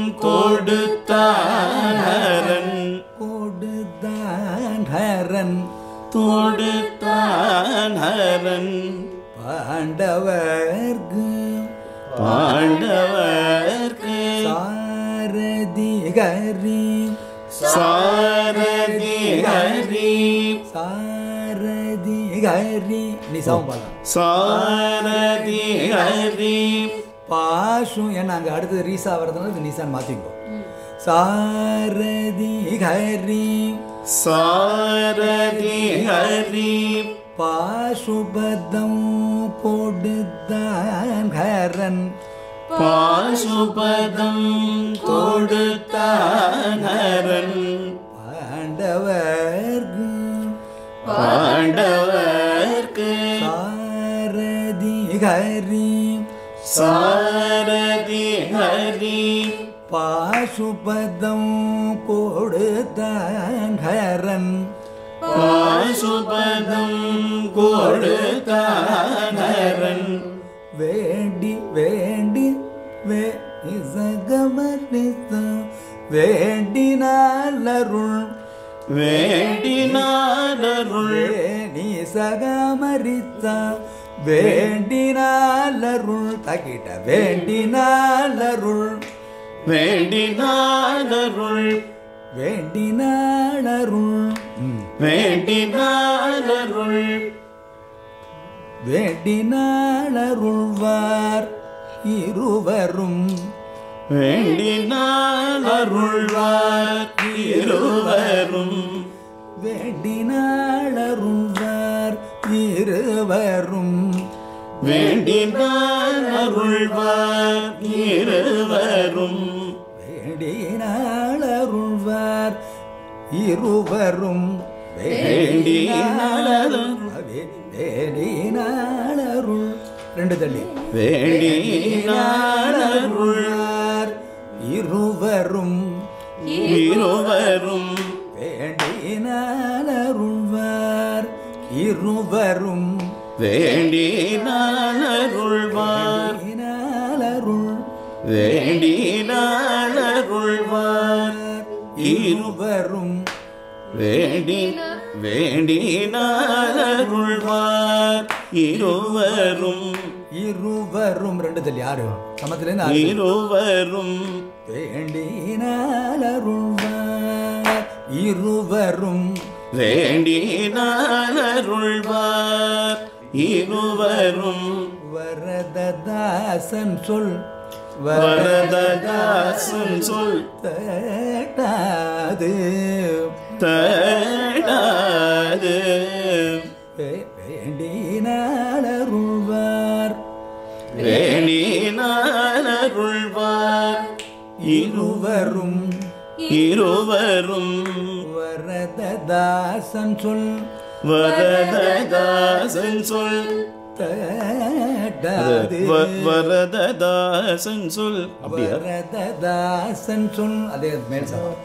கொடுத்தாரன் கொடுத்தான் ஹரன் தொடுத்தான் ஹரன் பாண்டவர்க்கு பாண்டவர்க்கு சாரதி ஹரி சாரதி ஹரி சாரதி ஹரி நீ சமம் பாடலாம் சாரதி ஹரி பாஷும் ஏன்னா அங்கே அடுத்தது ரீசா வரதுனால இது நீசான்னு மாற்றிக்கோ சாரதி ஹரி சாரதி ஹரி பாசுபதம் கொடுத்தான் ஹரன் பாசுபதம் கொடுத்தான் ஹரன் பாண்டவர்க்கு பாண்டவர்க்கு சாரதி ஹரி சாரதி ஹரி பாசுபதம் கொடுத்தான் ஹரன் பாசுபதம் கொடுத்தான் ஹரன் வேண்டி வேண்டி வே இசகமரித்த வேண்டினால் அருள் வேண்டினாரருள் வேணி சகமரித்த வேண்டினால் அருள் தக்கிட்ட வேண்டினால் அருள் வேண்டினாரருள் வேண்டினால் அருள் ம். வேண்டினாரருள் வேண்டினால் அருள்வார் இருவரும் வேண்டினாரருள்வார் இருவரும் வேண்டினால் அருள்வார் இருவரும் வேண்டினாரருள்வார் இருவரும் வேண்டினால் அருள்வார் இருவரும் வேண்டினால் அருள். வேண்டினால் அருள் ரெண்டு தள்ளி வேண்டினாரருள்வார் இருவரும் இருவரும் வேண்டினால் அருள்வார் இருவரும் வேண்டினாரருள்வார் வேண்டினால் அருள் வேண்டினாரருள்வார் இருவரும் வேண்டி வேண்டினாரருள்வார் இருவரும் இருவரும் ரெண்டு தள்ளி யாரு சமத்திலேருந்து ஆறு தள்ளி. இருவரும் வேண்டினால் அருள்வார் இருவரும் வேண்டினாரருள்வார் இருவரும் வரததாசன் சொல் வரததாசன் சொல் வரதாது தடாது வேண்டினால் அருள்வார் வேண்டினாரருள்வார் இருவரும் இருவரும் வரததாசன் சொல் வரததாசன் சொல் தடாது வ- வரததாசன் சொல் அப்படியா வரததாசன் சொல் அதே மேல் சார்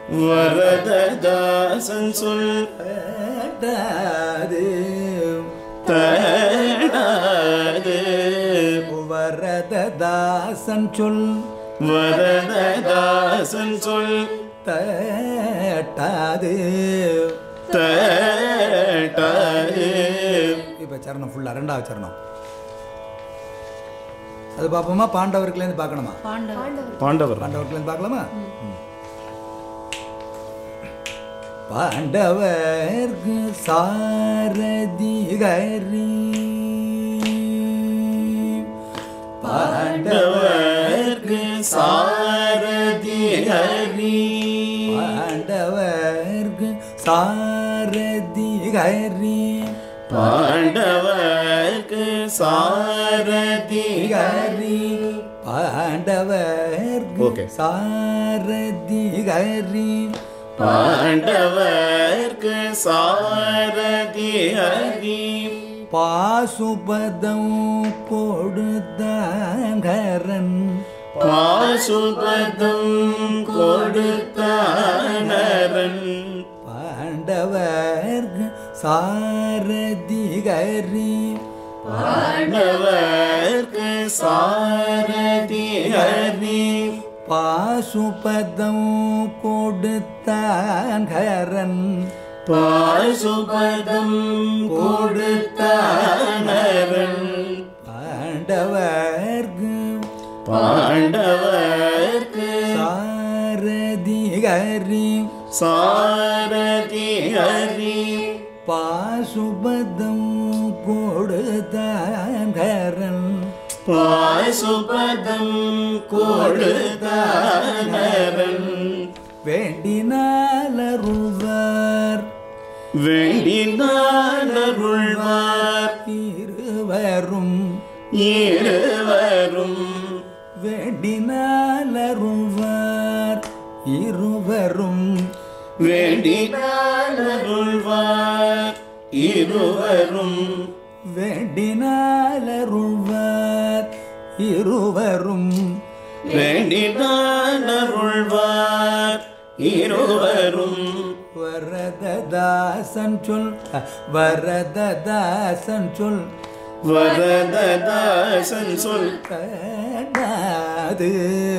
வரததாசன் சொல் தடாது தடாது வரததாசன் சொல் வரததாசன் சொல் தட்டாது தடாது இப்போ சரணம் ஃபுல்லாக ரெண்டாவது சரணம் அது பார்ப்போமா பாண்டவருக்குலேருந்து பார்க்கணுமா பாண்டவர் பாண்டவர் பாண்டவருக்குலேருந்து பார்க்கலாமா ம். பாண்டவர்க்கு சாரதி ஹரி பாண்டவர்க்கு சாரதி ஹரி பாண்டவர்க்கு சாரதி ஹரி பாண்டவர்க்கு சாரதி ஹரி பாண்டவர்க்கு Okay. சாரதி ஹரி பாண்டவர்க்கு சாரதி ஹரி பாசுபதம் கொடுத்தாங்கரன் பாசுபதம் கொடுத்தானரன் பாண்டவர்க்கு சாரதி ஹரி பாண்டவர்க்கு சாரதி ஹரி பாசுபதம் கொடுத்தாங்கரன் பாசுபதம் கொடுத்தானரன் பாண்டவர்க்கு பாண்டவர்க்கு சாரதி ஹரி சாரதி ஹரி பாசுபதம் கொடுத்தாங்கரன் பாசுபதம் கொடுத்தானரன் வேண்டினாலருள்வார் வேண்டினானருள்வார் இருவரும் இருவரும் வேண்டினாலருள்வார் இருவரும் வேண்டினானருள்வார் இருவரும் வேண்டினாலருள்வார் இருவரும் வேண்டினானருள்வார் இருவரும் வரததாசன் சொல் வரததாசன் சொல் வரததாசன் சொல் கடாது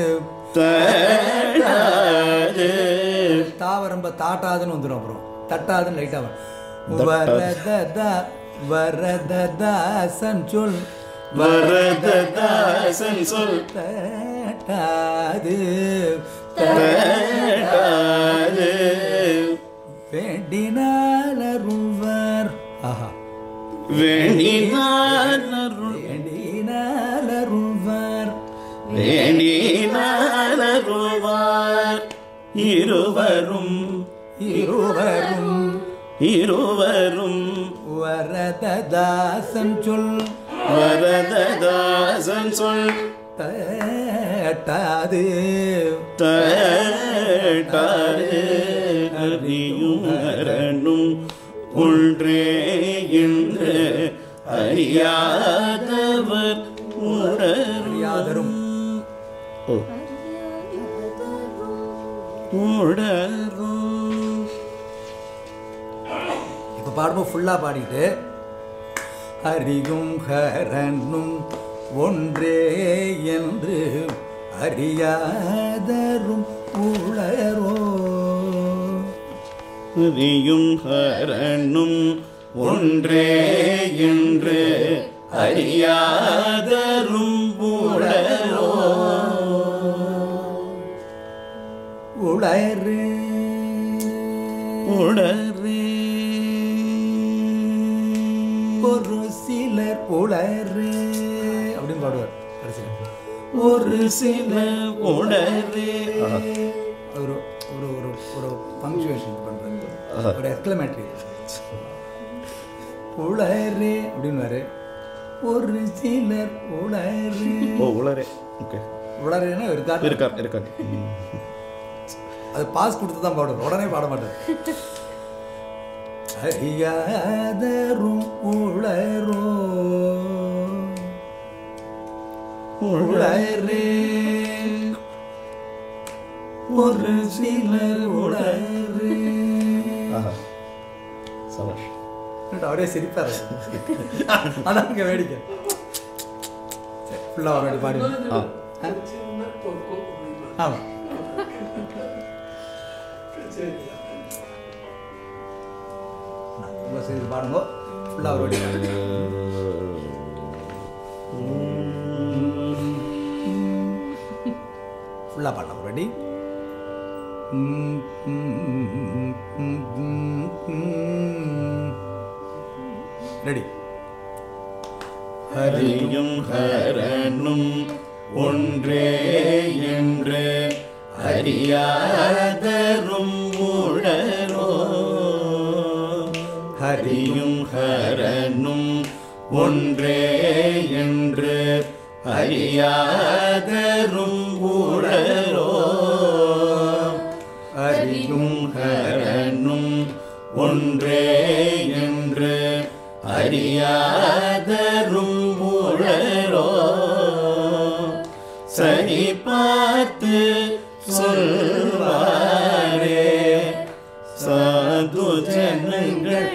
தடாது தாவரம்ப தாட்டாதுன்னு வந்துடும் அப்புறம் தட்டாதுன்னு லைட்டாக வரும் வரததா வரததாசன் சொல் வரததாசன் சொல் தட்டாது தடாது வேண்டினால் அருள்வார் ஆஹா வேண்டினானருள் வேண்டினால் அருள்வார் வேண்டினானருள்வார் இருவரும் இருவரும் இருவரும் வரததாசன் சொல் வரததாசன் சொல் தட்டாது தட்டாது அறியும் அரணும் ஒன்றே என்று அறியாதவர் அறியாதரும். உணரும் ஓ உணரும் இப்போ பாடும்போது ஃபுல்லாக பாடிட்டு அறியும் ஹரனும் ஒன்றே என்று அறியாதரும் உளரோ அறியும் ஹரணும் ஒன்றே என்று அறியாதரும் உளரோ உளறு உணரே ஒரு சிலர் உளறு அப்படின்னு பாடுவார் கடைசியில் ஒரு சில உணரே ஒரு ஒரு ஒரு ஒரு பங்க்சுவேஷன் பண்ணுறாங்க ஒரு எக்ஸ்க்ளமேட்ரி உளறு அப்படின்னுவாரு ஒரு சிலர் உளறு ஓ உளரே ஓகே உளறுன்னா இருக்காரு இருக்கார் இருக்கார் அது பாஸ் கொடுத்து தான் பாடுவார் உடனே பாட மாட்டார் அறியாதரும் உளரோ உளரே ஒரு சிலர் உளறு ஆஹா சபாஷ் என்னடா, அவரே சிரிப்பாரு அதான் இங்க வேடிக்கை ஃபுல்லாக ஒரு வாட்டி பாடி ஆ ஆமாம் ரொம்ப சரி பாடுங்க ஃபுல்லாக ஒரு வாட்டி பாடுங்க. ஃபுல்லாக பாடலாம் ஒரு வாட்டி ரெடி ஹரியும் ஹரனும் ஒன்றே என்று அறியாதரும் உளரோ ஹரியும் ஹரனும் ஒன்றே என்று அறியாதரும் உளரோ ஹரியும் ஹரனும் ஒன்றே என்று அறியாதரும் உளரோ சரி பார்த்து சொல்வாரே சாது ஜனங்கள்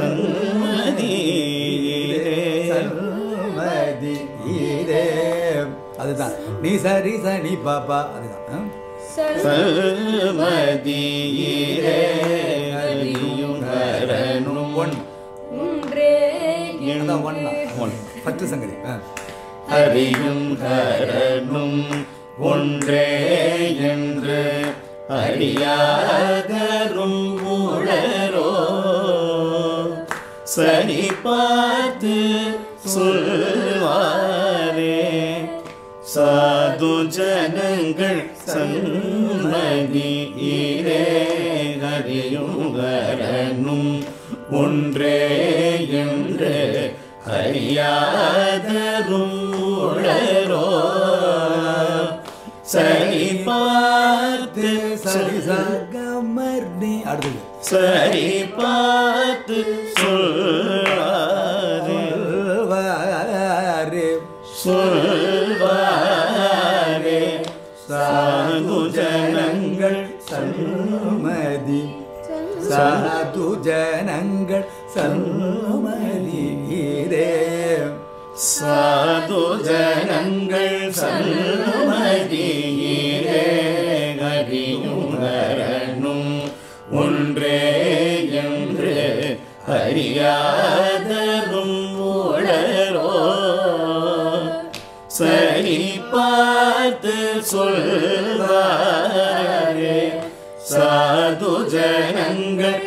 சன்மதியே சல்மதி ஈரே அதுதான் நீ சரி சனி பாப்பா அதுதான் ஆ? சல்மதியே ஹரியும் ஹரனும் ஒன் அதான் ஒன் தான் ஒன் பத்து சங்கதி ஆ. ஹரியும் ஹரனும் ஒன்றே என்று அறியாதரும் உளரோ சரி பார்த்து சொல்வாரே சாது ஜனங்கள் சன்மதி ஈரே ஹரியும் ஹரனும் ஒன்றே என்று அறியாதரும் உளரோ சரி பார்த்து சரி சொல் சகமர்னி அடுத்தது சரி பார்த்து சொல்வாரே சொல்வாரே சொல்வாரே சாது ஜனங்கள் சன்மதி சாது ஜனங்கள் சன்மதி ஈரே சாது ஜனங்கள் சன்மதியிலே ஹரியும் ஹரனும் ஒன்றே என்று அறியாதரும் உளரோ சரி பார்த்து சொல்வாரே சாது ஜனங்கள்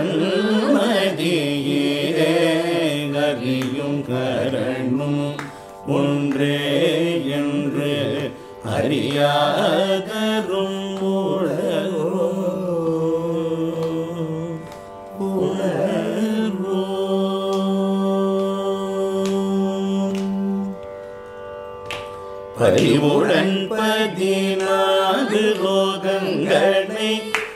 சன்மதியிலே ஹரியும் கரணும் ஒன்றே என்று அறியாதரும் உளரோ உளரோ பரிவுடன் பதினாறு லோகங்களை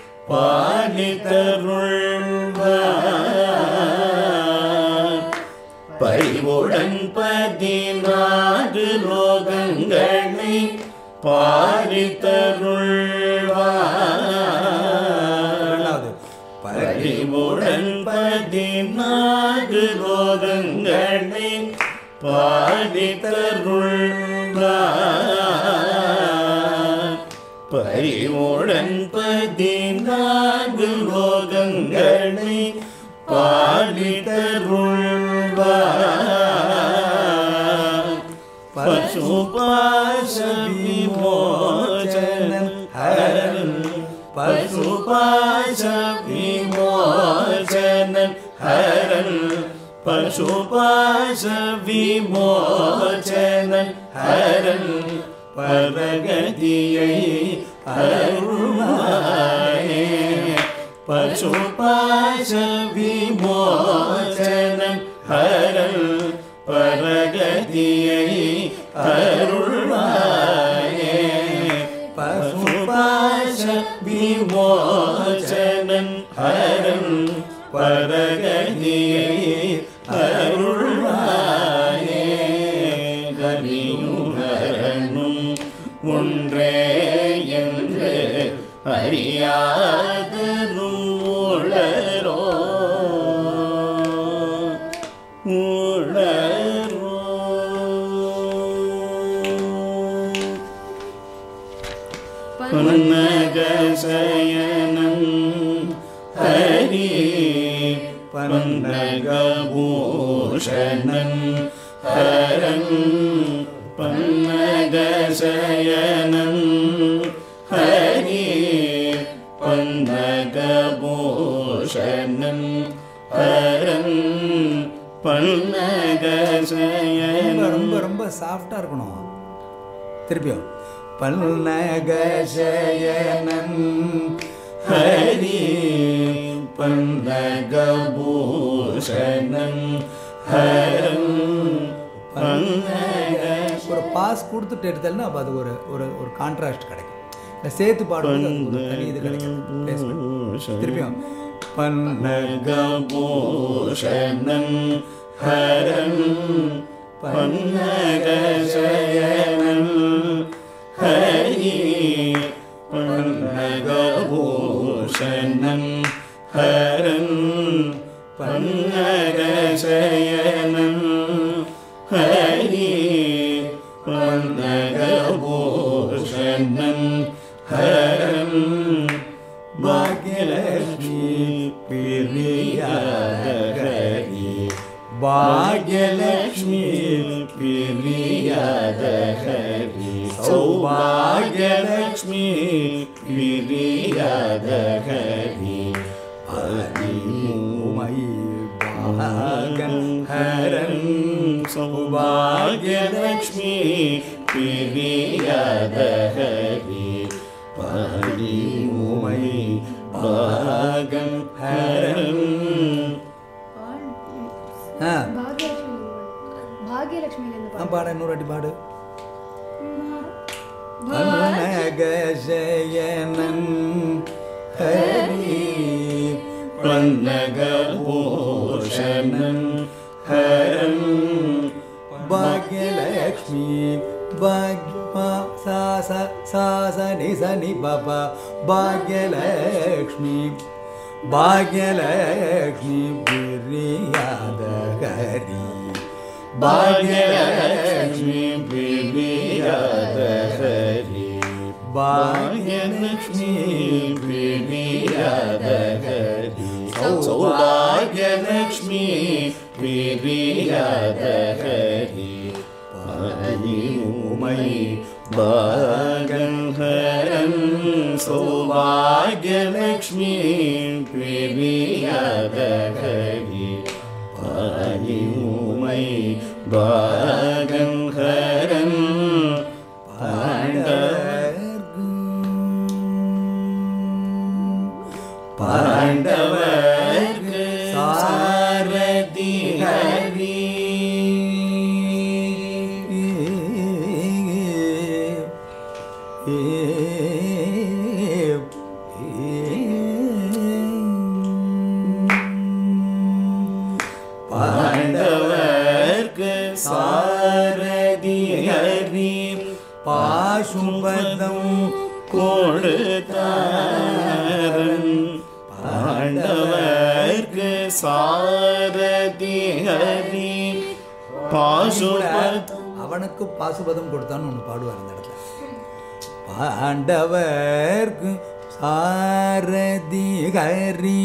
பாலித்தருள்வார் பரிவுடன் பதினாறு லோகங்களை பாலித்தருள்வார் ரெண்டாவது பரிவுடன் பதினாறு லோகங்களை பாடித்தருள்வார் பரிவுடன் பதினான்கு லோகங்களை பாடித்தருள்வார் பசுபாச விமோச்சனன் ஹரன் பசுபாச விமோச்சனன் ஹரன் பசுபாச விமோச்சனன் ஹரன் பரகதியை அருள்வாயே பசுபாச விமோச்சனன் ஹரன் பரகதியை அருள்வாயே பசுபாச விமோச்சனன் ஹரன் பரகதியை அருள்வாயே கரியும் ஹரனும் ஒன்றே என்று அறியாதரும் உளரோ உளரோ பன்னகசயனம் ஹரி பன்னகபூஷணன் ஹரன் பன்னகசயனன் ஹரி ஹரன் ஹரன் பன்னகசயனம் ரொம்ப ரொம்ப ரொம்ப சாஃப்டாக இருக்கணும் திருப்பியும் பல்நகசயனன் ஹரி பன்னகபூஷணம் ஹரன் பன்னக ஒரு பாஸ் கொடுத்துட்டு எடுத்தேன்னா அப்போ அது ஒரு ஒரு ஒரு கான்ட்ராஸ்ட் கிடைக்கும் இல்லை சேர்த்து பாடும்போது அது ஒரு தனி இது கிடைக்கும் placement. திருப்பியும் பன்னக பூஷணம் ஹரன் பன்னகசயனம் ஹரி பன்னகபூஷணம் ஹரன் பன்னகசயனம் ஹரி பன்னகபூஷணம் ஹரன் பாக்யலட்சுமி பிரியாதகரி பாக்யலட்சுமி பிரியாதகரி சௌபாகியலட்சுமி பிரியாதகரி உமை பாகன் ஹரன் சௌபாகியலட்சுமி பிரியாதகரி பாடி உமை பாகன் ஹரன் ஆ பாக்யலட்சுமி பாக்யலட்சுமியிலேருந்து நான் பாட இன்னொரு வாட்டி பாடு பாடு பன்னகசயனன் ஹரி பன்னகபூஷணம் ஹரன் பாக்யலக்ஷ்மி பாக்மா சாச சாச நிசனி பப பாக்யலக்ஷ்மி பாக்யலக்ஷ்மி பிரியாதகரி பாக்யலட்சுமி பிரியாதகரி பாக்யலட்சுமி பிரியாதகரி சௌபாகியலட்சுமி பிரியாதகரி பாதி உமை பாகன் ஹரன் சௌபாகியலட்சுமி பிரியாதகரி பாதி உமை பாகன் ஹரன் பாண்டவர் பாண்டவர்க்கு சாரதி ஹரி பாண்டவர்க்கு சாரதி ஹரி பாசுபதம் கொடுத்தாரன் பாண்டவர்க்கு சாரதி ஹரி பாசுபத் அவனுக்கு பாசுபதம் கொடுத்தான்னு ஒன்று பாடுவார் அந்த இடத்துல பாண்டவர்க்கு சாரதி ஹரி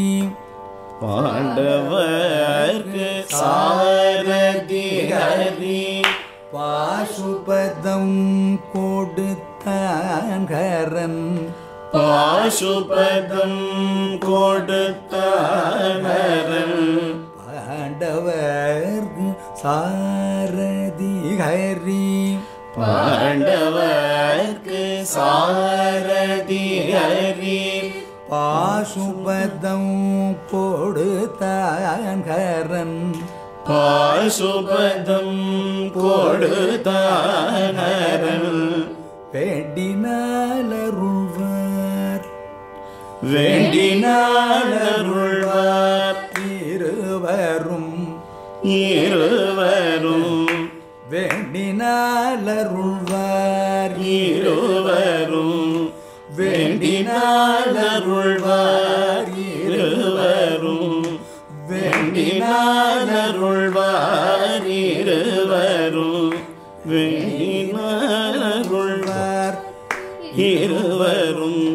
பாண்டவர்க்கு சாரதி ஹரி பாசுபதம் கொடுத்தான் ஹரன் பாசுபதம் கொடுத்தாரன் பாண்டவர்க்கு சாரதி ஹரி பாண்டவர்க்கு சாரதி ஹரி பாசுபதம் கொடுத்தான் ஹரன் பாசுபதம் கொடுத்தாரன் வேண்டினாலருள்வார் வேண்டினாளருள்வார் இருவரும் இருவரும் வேண்டினாலருள்வார் இருவரும் வேண்டினாளருள்வார் இருவரும் வேண்டினாளருள்வார் இருவரும் வேண்டினாளருள்வார் இருவரும்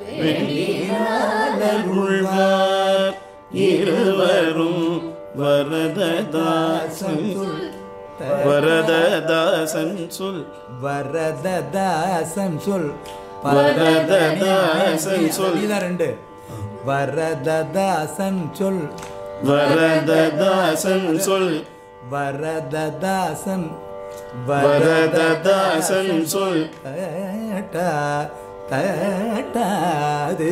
வேண்டினாளருள்வார் இருவரும் வரததாசன் வரததாசன் சொல் வரததாசன் சொல் வரததாசன் சொல். இதான் ரெண்டு வரததாசன் சொல் வரததாசன் சொல் வரததாசன் வரததாசன் சொல் தட்டா தட்டாது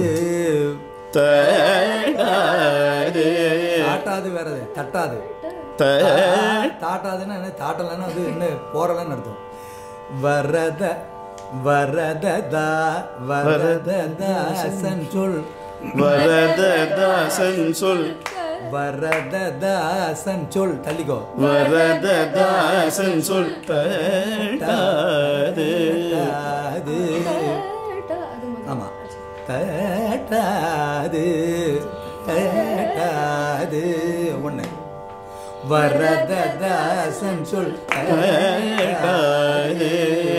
தடாது தாட்டாது வேறது தட்டாது த- தாட்டாதுன்னா என்ன தாட்டலன்னா அது என்ன போறலன்னு அர்த்தம் வரத வரததா வரததாசன் சொல் வரததாசன் சொல் வரததாசன் சொல் தள்ளிக்கோ வரததாசன் சொல் தடாது தட்டாது அது முதல்ல. ஆமா தட்டாது தட்டாது ஒண்ணு வரததாசன் சொல் தடாது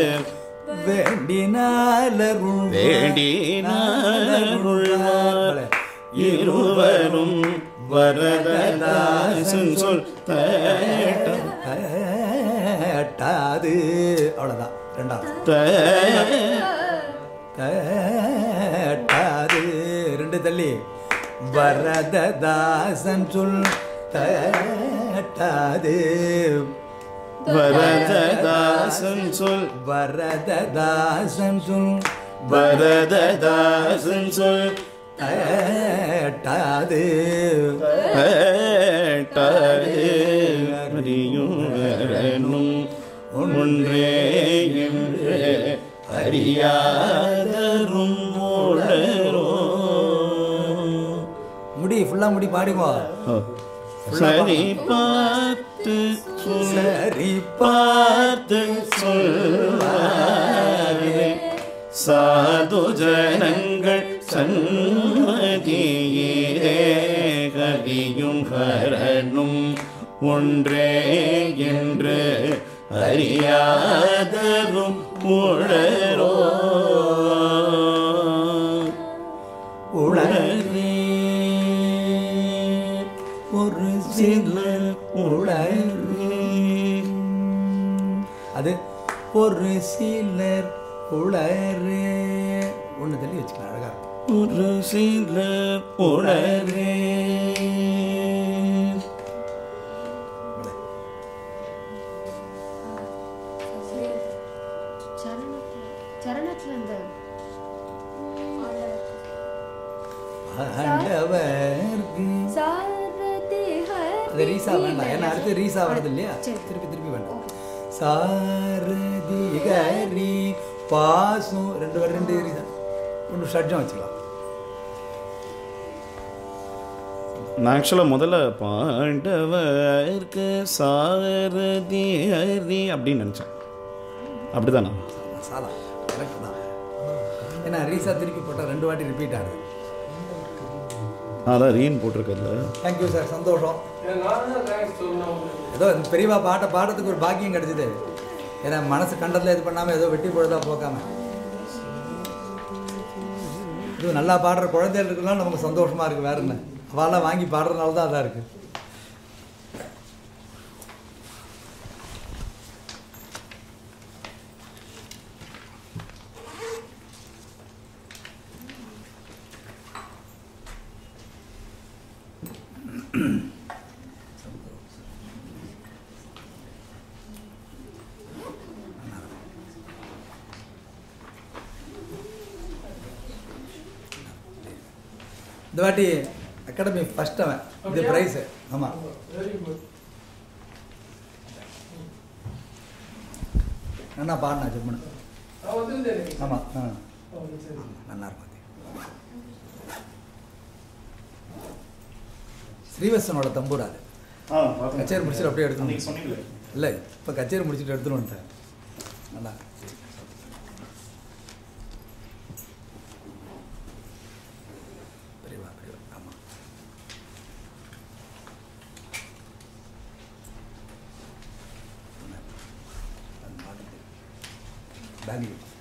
வேண்டினாலருள் வேண்டினாருள்வார் இருவரும் வரததாசன் சொல் தட தட்டாது அவ்வளவுதான் ரெண்டாவது தட்டாது ரெண்டு தள்ளி வரததாசன் சொல் தட்டாது வரததாசன் சொல் வரததாசன் சொல் வரததாசன் சொல் தட்டாது கேட்டாரே அறியும் வரணும் ஒன்றே என்று அறியாதரும் ஓடரோ முடி ஃபுல்லா முடி பாடுங்க சரி பார்த்து சொல் சரி பார்த்து சொல்வாரே சாது ஜனங்கள் சன்மதியே கவியும் ஹரணும் ஒன்றே என்று அறியாதரும் உழரோ உளறே ஒரு சில உளறே அது ஒரு சிலர் உளறே ஒன்று தள்ளி வச்சுக்கலாம் அழகா இருக்கும் ஒரு சிலர் உளரே சரணத்துல சரணத்துல அந்த ஆண்டவர்க்கு சாரதி அது ரீசா வேண்டாம் ஏன்னா அடுத்து ரீசா வருது இல்லையா சரி. திருப்பி திருப்பி வேண்டாம் சாரதி ஹரி பாசும் ரெண்டு வர ரெண்டு ரீசா ஒன்று ஷட்ஜம் வச்சுக்கலாம் நான் ஆக்சுவலாக முதல்ல பாண்டவர்க்கு சாரதி ஹரி அப்படின்னு நினச்சேன் அப்படிதானா சாதா கரெக்ட் தான் ஏன்னா ரீசா திருப்பி போட்டால் ரெண்டு வாட்டி ரிப்பீட் ஆகுது அதான் ரீன் போட்டிருக்கல தேங்க்யூ சார் சந்தோஷம் ஏதோ இந்த பெரியவா பாட்டை பாடுறதுக்கு ஒரு பாக்கியம் கிடைச்சிது ஏன்னா மனசு கண்டத்தில் இது பண்ணாமல் ஏதோ வெட்டி பொழுதா போக்காம இது நல்லா பாடுற குழந்தைகள் இருக்கலாம் நமக்கு சந்தோஷமா இருக்கு வேற என்ன அவெல்லாம் வாங்கி பாடுறதுனால தான் அதான் இருக்கு இந்த வாட்டி அகாடமி ஃபர்ஸ்ட் அவன் இது ப்ரைஸு ஆமாம் நல்லா பாடினா ஜம்முன்னு ஆமாம் ஆ நல்லா இருக்கும் அது. ஸ்ரீவத்சனோட தம்பூரா அது கச்சேரி முடிச்சுட்டு அப்படியே எடுத்துன்னு இல்லை இப்போ கச்சேரி முடிச்சுட்டு எடுத்துன்னு வந்துட்டேன் நல்லா பெரியவா பெரியவா ஆமாம் பேங்கில்